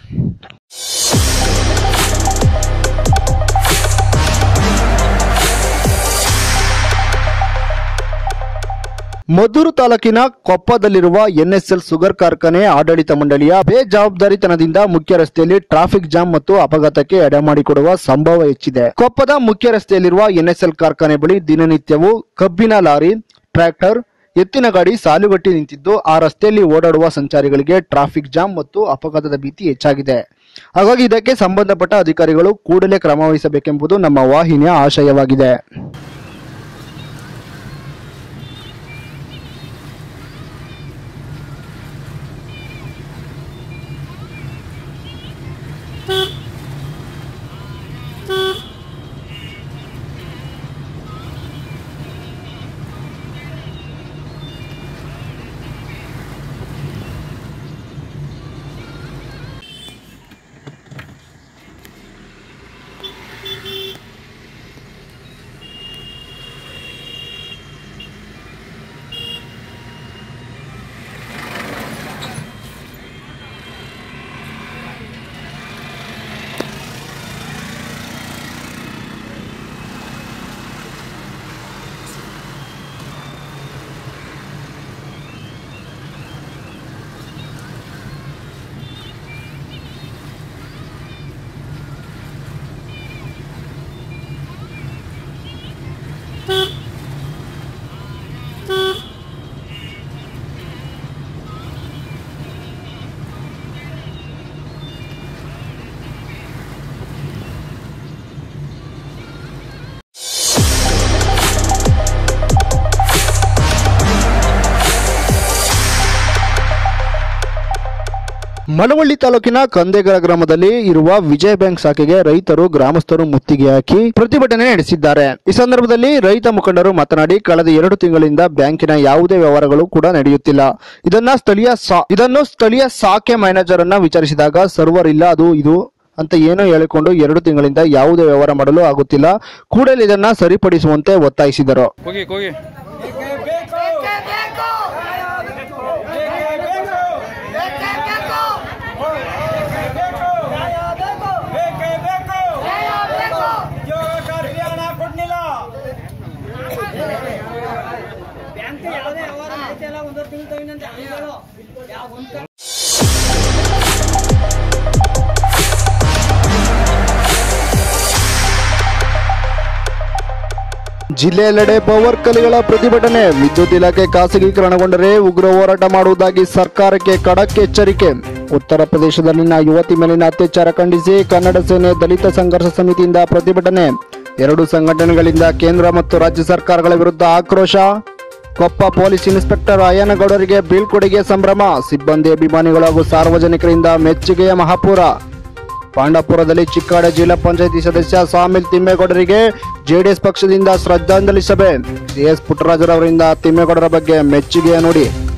ಮದ್ದೂರು ತಾಲೂಕಿನ ಕೊಪ್ಪದಲ್ಲಿರುವ ಎನ್ಎಸ್ಎಲ್ ಸುಗರ್ ಕಾರ್ಖಾನೆ ಆಡಳಿತ ಮಂಡಳಿಯ ಬೇಜವಾಬ್ದಾರಿತನದಿಂದ ಮುಖ್ಯ ರಸ್ತೆಯಲ್ಲಿ ಟ್ರಾಫಿಕ್ ಜಾಮ್ ಮತ್ತು ಅಪಘಾತಕ್ಕೆ ಎಡೆಮಾಡಿಕೊಡುವ ಸಂಭವ ಹೆಚ್ಚಿದೆ ಕೊಪ್ಪದ ಮುಖ್ಯ ರಸ್ತೆಯಲ್ಲಿರುವ ಎನ್ಎಸ್ಎಲ್ ಕಾರ್ಖಾನೆ ಬಳಿ ದಿನನಿತ್ಯವೂ ಕಬ್ಬಿನ ಲಾರಿ ಟ್ರ್ಯಾಕ್ಟರ್ ಎತ್ತಿನ ಗಾಡಿ ಸಾಲುಗಟ್ಟಿ ನಿಂತಿದ್ದು ಆ ರಸ್ತೆಯಲ್ಲಿ ಓಡಾಡುವ ಸಂಚಾರಿಗಳಿಗೆ ಟ್ರಾಫಿಕ್ ಜಾಮ್ ಮತ್ತು ಅಪಘಾತದ ಭೀತಿ ಹೆಚ್ಚಾಗಿದೆ ಹಾಗಾಗಿ ಇದಕ್ಕೆ ಸಂಬಂಧಪಟ್ಟ ಅಧಿಕಾರಿಗಳು ಕೂಡಲೇ ಕ್ರಮ ವಹಿಸಬೇಕೆಂಬುದು ನಮ್ಮ ವಾಹಿನಿಯ ಆಶಯವಾಗಿದೆ ಮಳವಳ್ಳಿ ತಾಲೂಕಿನ ಕಂದೆಗರ ಗ್ರಾಮದಲ್ಲಿ ಇರುವ ವಿಜಯ ಬ್ಯಾಂಕ್ ಶಾಖೆಗೆ ರೈತರು ಗ್ರಾಮಸ್ಥರು ಮುತ್ತಿಗೆ ಹಾಕಿ ಪ್ರತಿಭಟನೆ ನಡೆಸಿದ್ದಾರೆ ಈ ಸಂದರ್ಭದಲ್ಲಿ ರೈತ ಮುಖಂಡರು ಮಾತನಾಡಿ ಕಳೆದ ಎರಡು ತಿಂಗಳಿಂದ ಬ್ಯಾಂಕಿನ ಯಾವುದೇ ವ್ಯವಹಾರಗಳು ಕೂಡ ನಡೆಯುತ್ತಿಲ್ಲ ಇದನ್ನ ಸ್ಥಳೀಯ ಸಾ- ಇದನ್ನು ಸ್ಥಳೀಯ ಶಾಖೆ ಮ್ಯಾನೇಜರ್ ಅನ್ನ ವಿಚಾರಿಸಿದಾಗ ಸರ್ವರ್ ಇಲ್ಲ ಅದು ಇದು ಅಂತ ಏನೋ ಹೇಳಿಕೊಂಡು ಎರಡು ತಿಂಗಳಿಂದ ಯಾವುದೇ ವ್ಯವಹಾರ ಮಾಡಲು ಆಗುತ್ತಿಲ್ಲ ಕೂಡಲೇ ಇದನ್ನ ಸರಿಪಡಿಸುವಂತೆ ಒತ್ತಾಯಿಸಿದರು ಹೋಗಿ ಹೋಗಿ ಬ್ಯಾಂಕ್ ಯಾವುದೇ ವ್ಯವಹಾರ ನಡೀತಿಲ್ಲ ಒಂದು ತಿಂಗಳು ತಗೊಂಡಂತೆ ಹಂಗಳು ಯಾವ ಒಂದು ಜಿಲ್ಲೆಯೆಲ್ಲೆಡೆ ಪವರ್ ಕಲಿಗಳ ಪ್ರತಿಭಟನೆ ವಿದ್ಯುತ್ ಇಲಾಖೆ ಖಾಸಗೀಕರಣಗೊಂಡರೆ ಉಗ್ರ ಹೋರಾಟ ಮಾಡುವುದಾಗಿ ಸರ್ಕಾರಕ್ಕೆ ಖಡಕ್ ಎಚ್ಚರಿಕೆ ಉತ್ತರ ಪ್ರದೇಶದಲ್ಲಿನ ಯುವತಿ ಮೇಲಿನ ಅತ್ಯಾಚಾರ ಖಂಡಿಸಿ ಕನ್ನಡ ಸೇನೆ ದಲಿತ ಸಂಘರ್ಷ ಸಮಿತಿಯಿಂದ ಪ್ರತಿಭಟನೆ ಎರಡು ಸಂಘಟನೆಗಳಿಂದ ಕೇಂದ್ರ ಮತ್ತು ರಾಜ್ಯ ಸರ್ಕಾರಗಳ ವಿರುದ್ಧ ಆಕ್ರೋಶ ಕೊಪ್ಪ ಪೊಲೀಸ್ ಇನ್ಸ್ಪೆಕ್ಟರ್ ಅಯ್ಯನಗೌಡರಿಗೆ ಬೀಳ್ಕೊಡುಗೆ ಸಂಭ್ರಮ ಸಿಬ್ಬಂದಿ ಅಭಿಮಾನಿಗಳು ಹಾಗೂ ಸಾರ್ವಜನಿಕರಿಂದ ಮೆಚ್ಚುಗೆಯ ಮಹಾಪೂರ ಪಾಂಡವಪುರದಲ್ಲಿ ಚಿಕ್ಕಾಡ ಜಿಲ್ಲಾ ಪಂಚಾಯಿತಿ ಸದಸ್ಯ ಸಾಮಿಲ್ ತಿಮ್ಮೇಗೌಡರಿಗೆ ಜೆಡಿಎಸ್ ಪಕ್ಷದಿಂದ ಶ್ರದ್ಧಾಂಜಲಿ ಸಭೆ ಸಿಎಸ್ ಪುಟ್ಟರಾಜರವರಿಂದ ತಿಮ್ಮೇಗೌಡರ ಬಗ್ಗೆ ಮೆಚ್ಚುಗೆಯ ನುಡಿ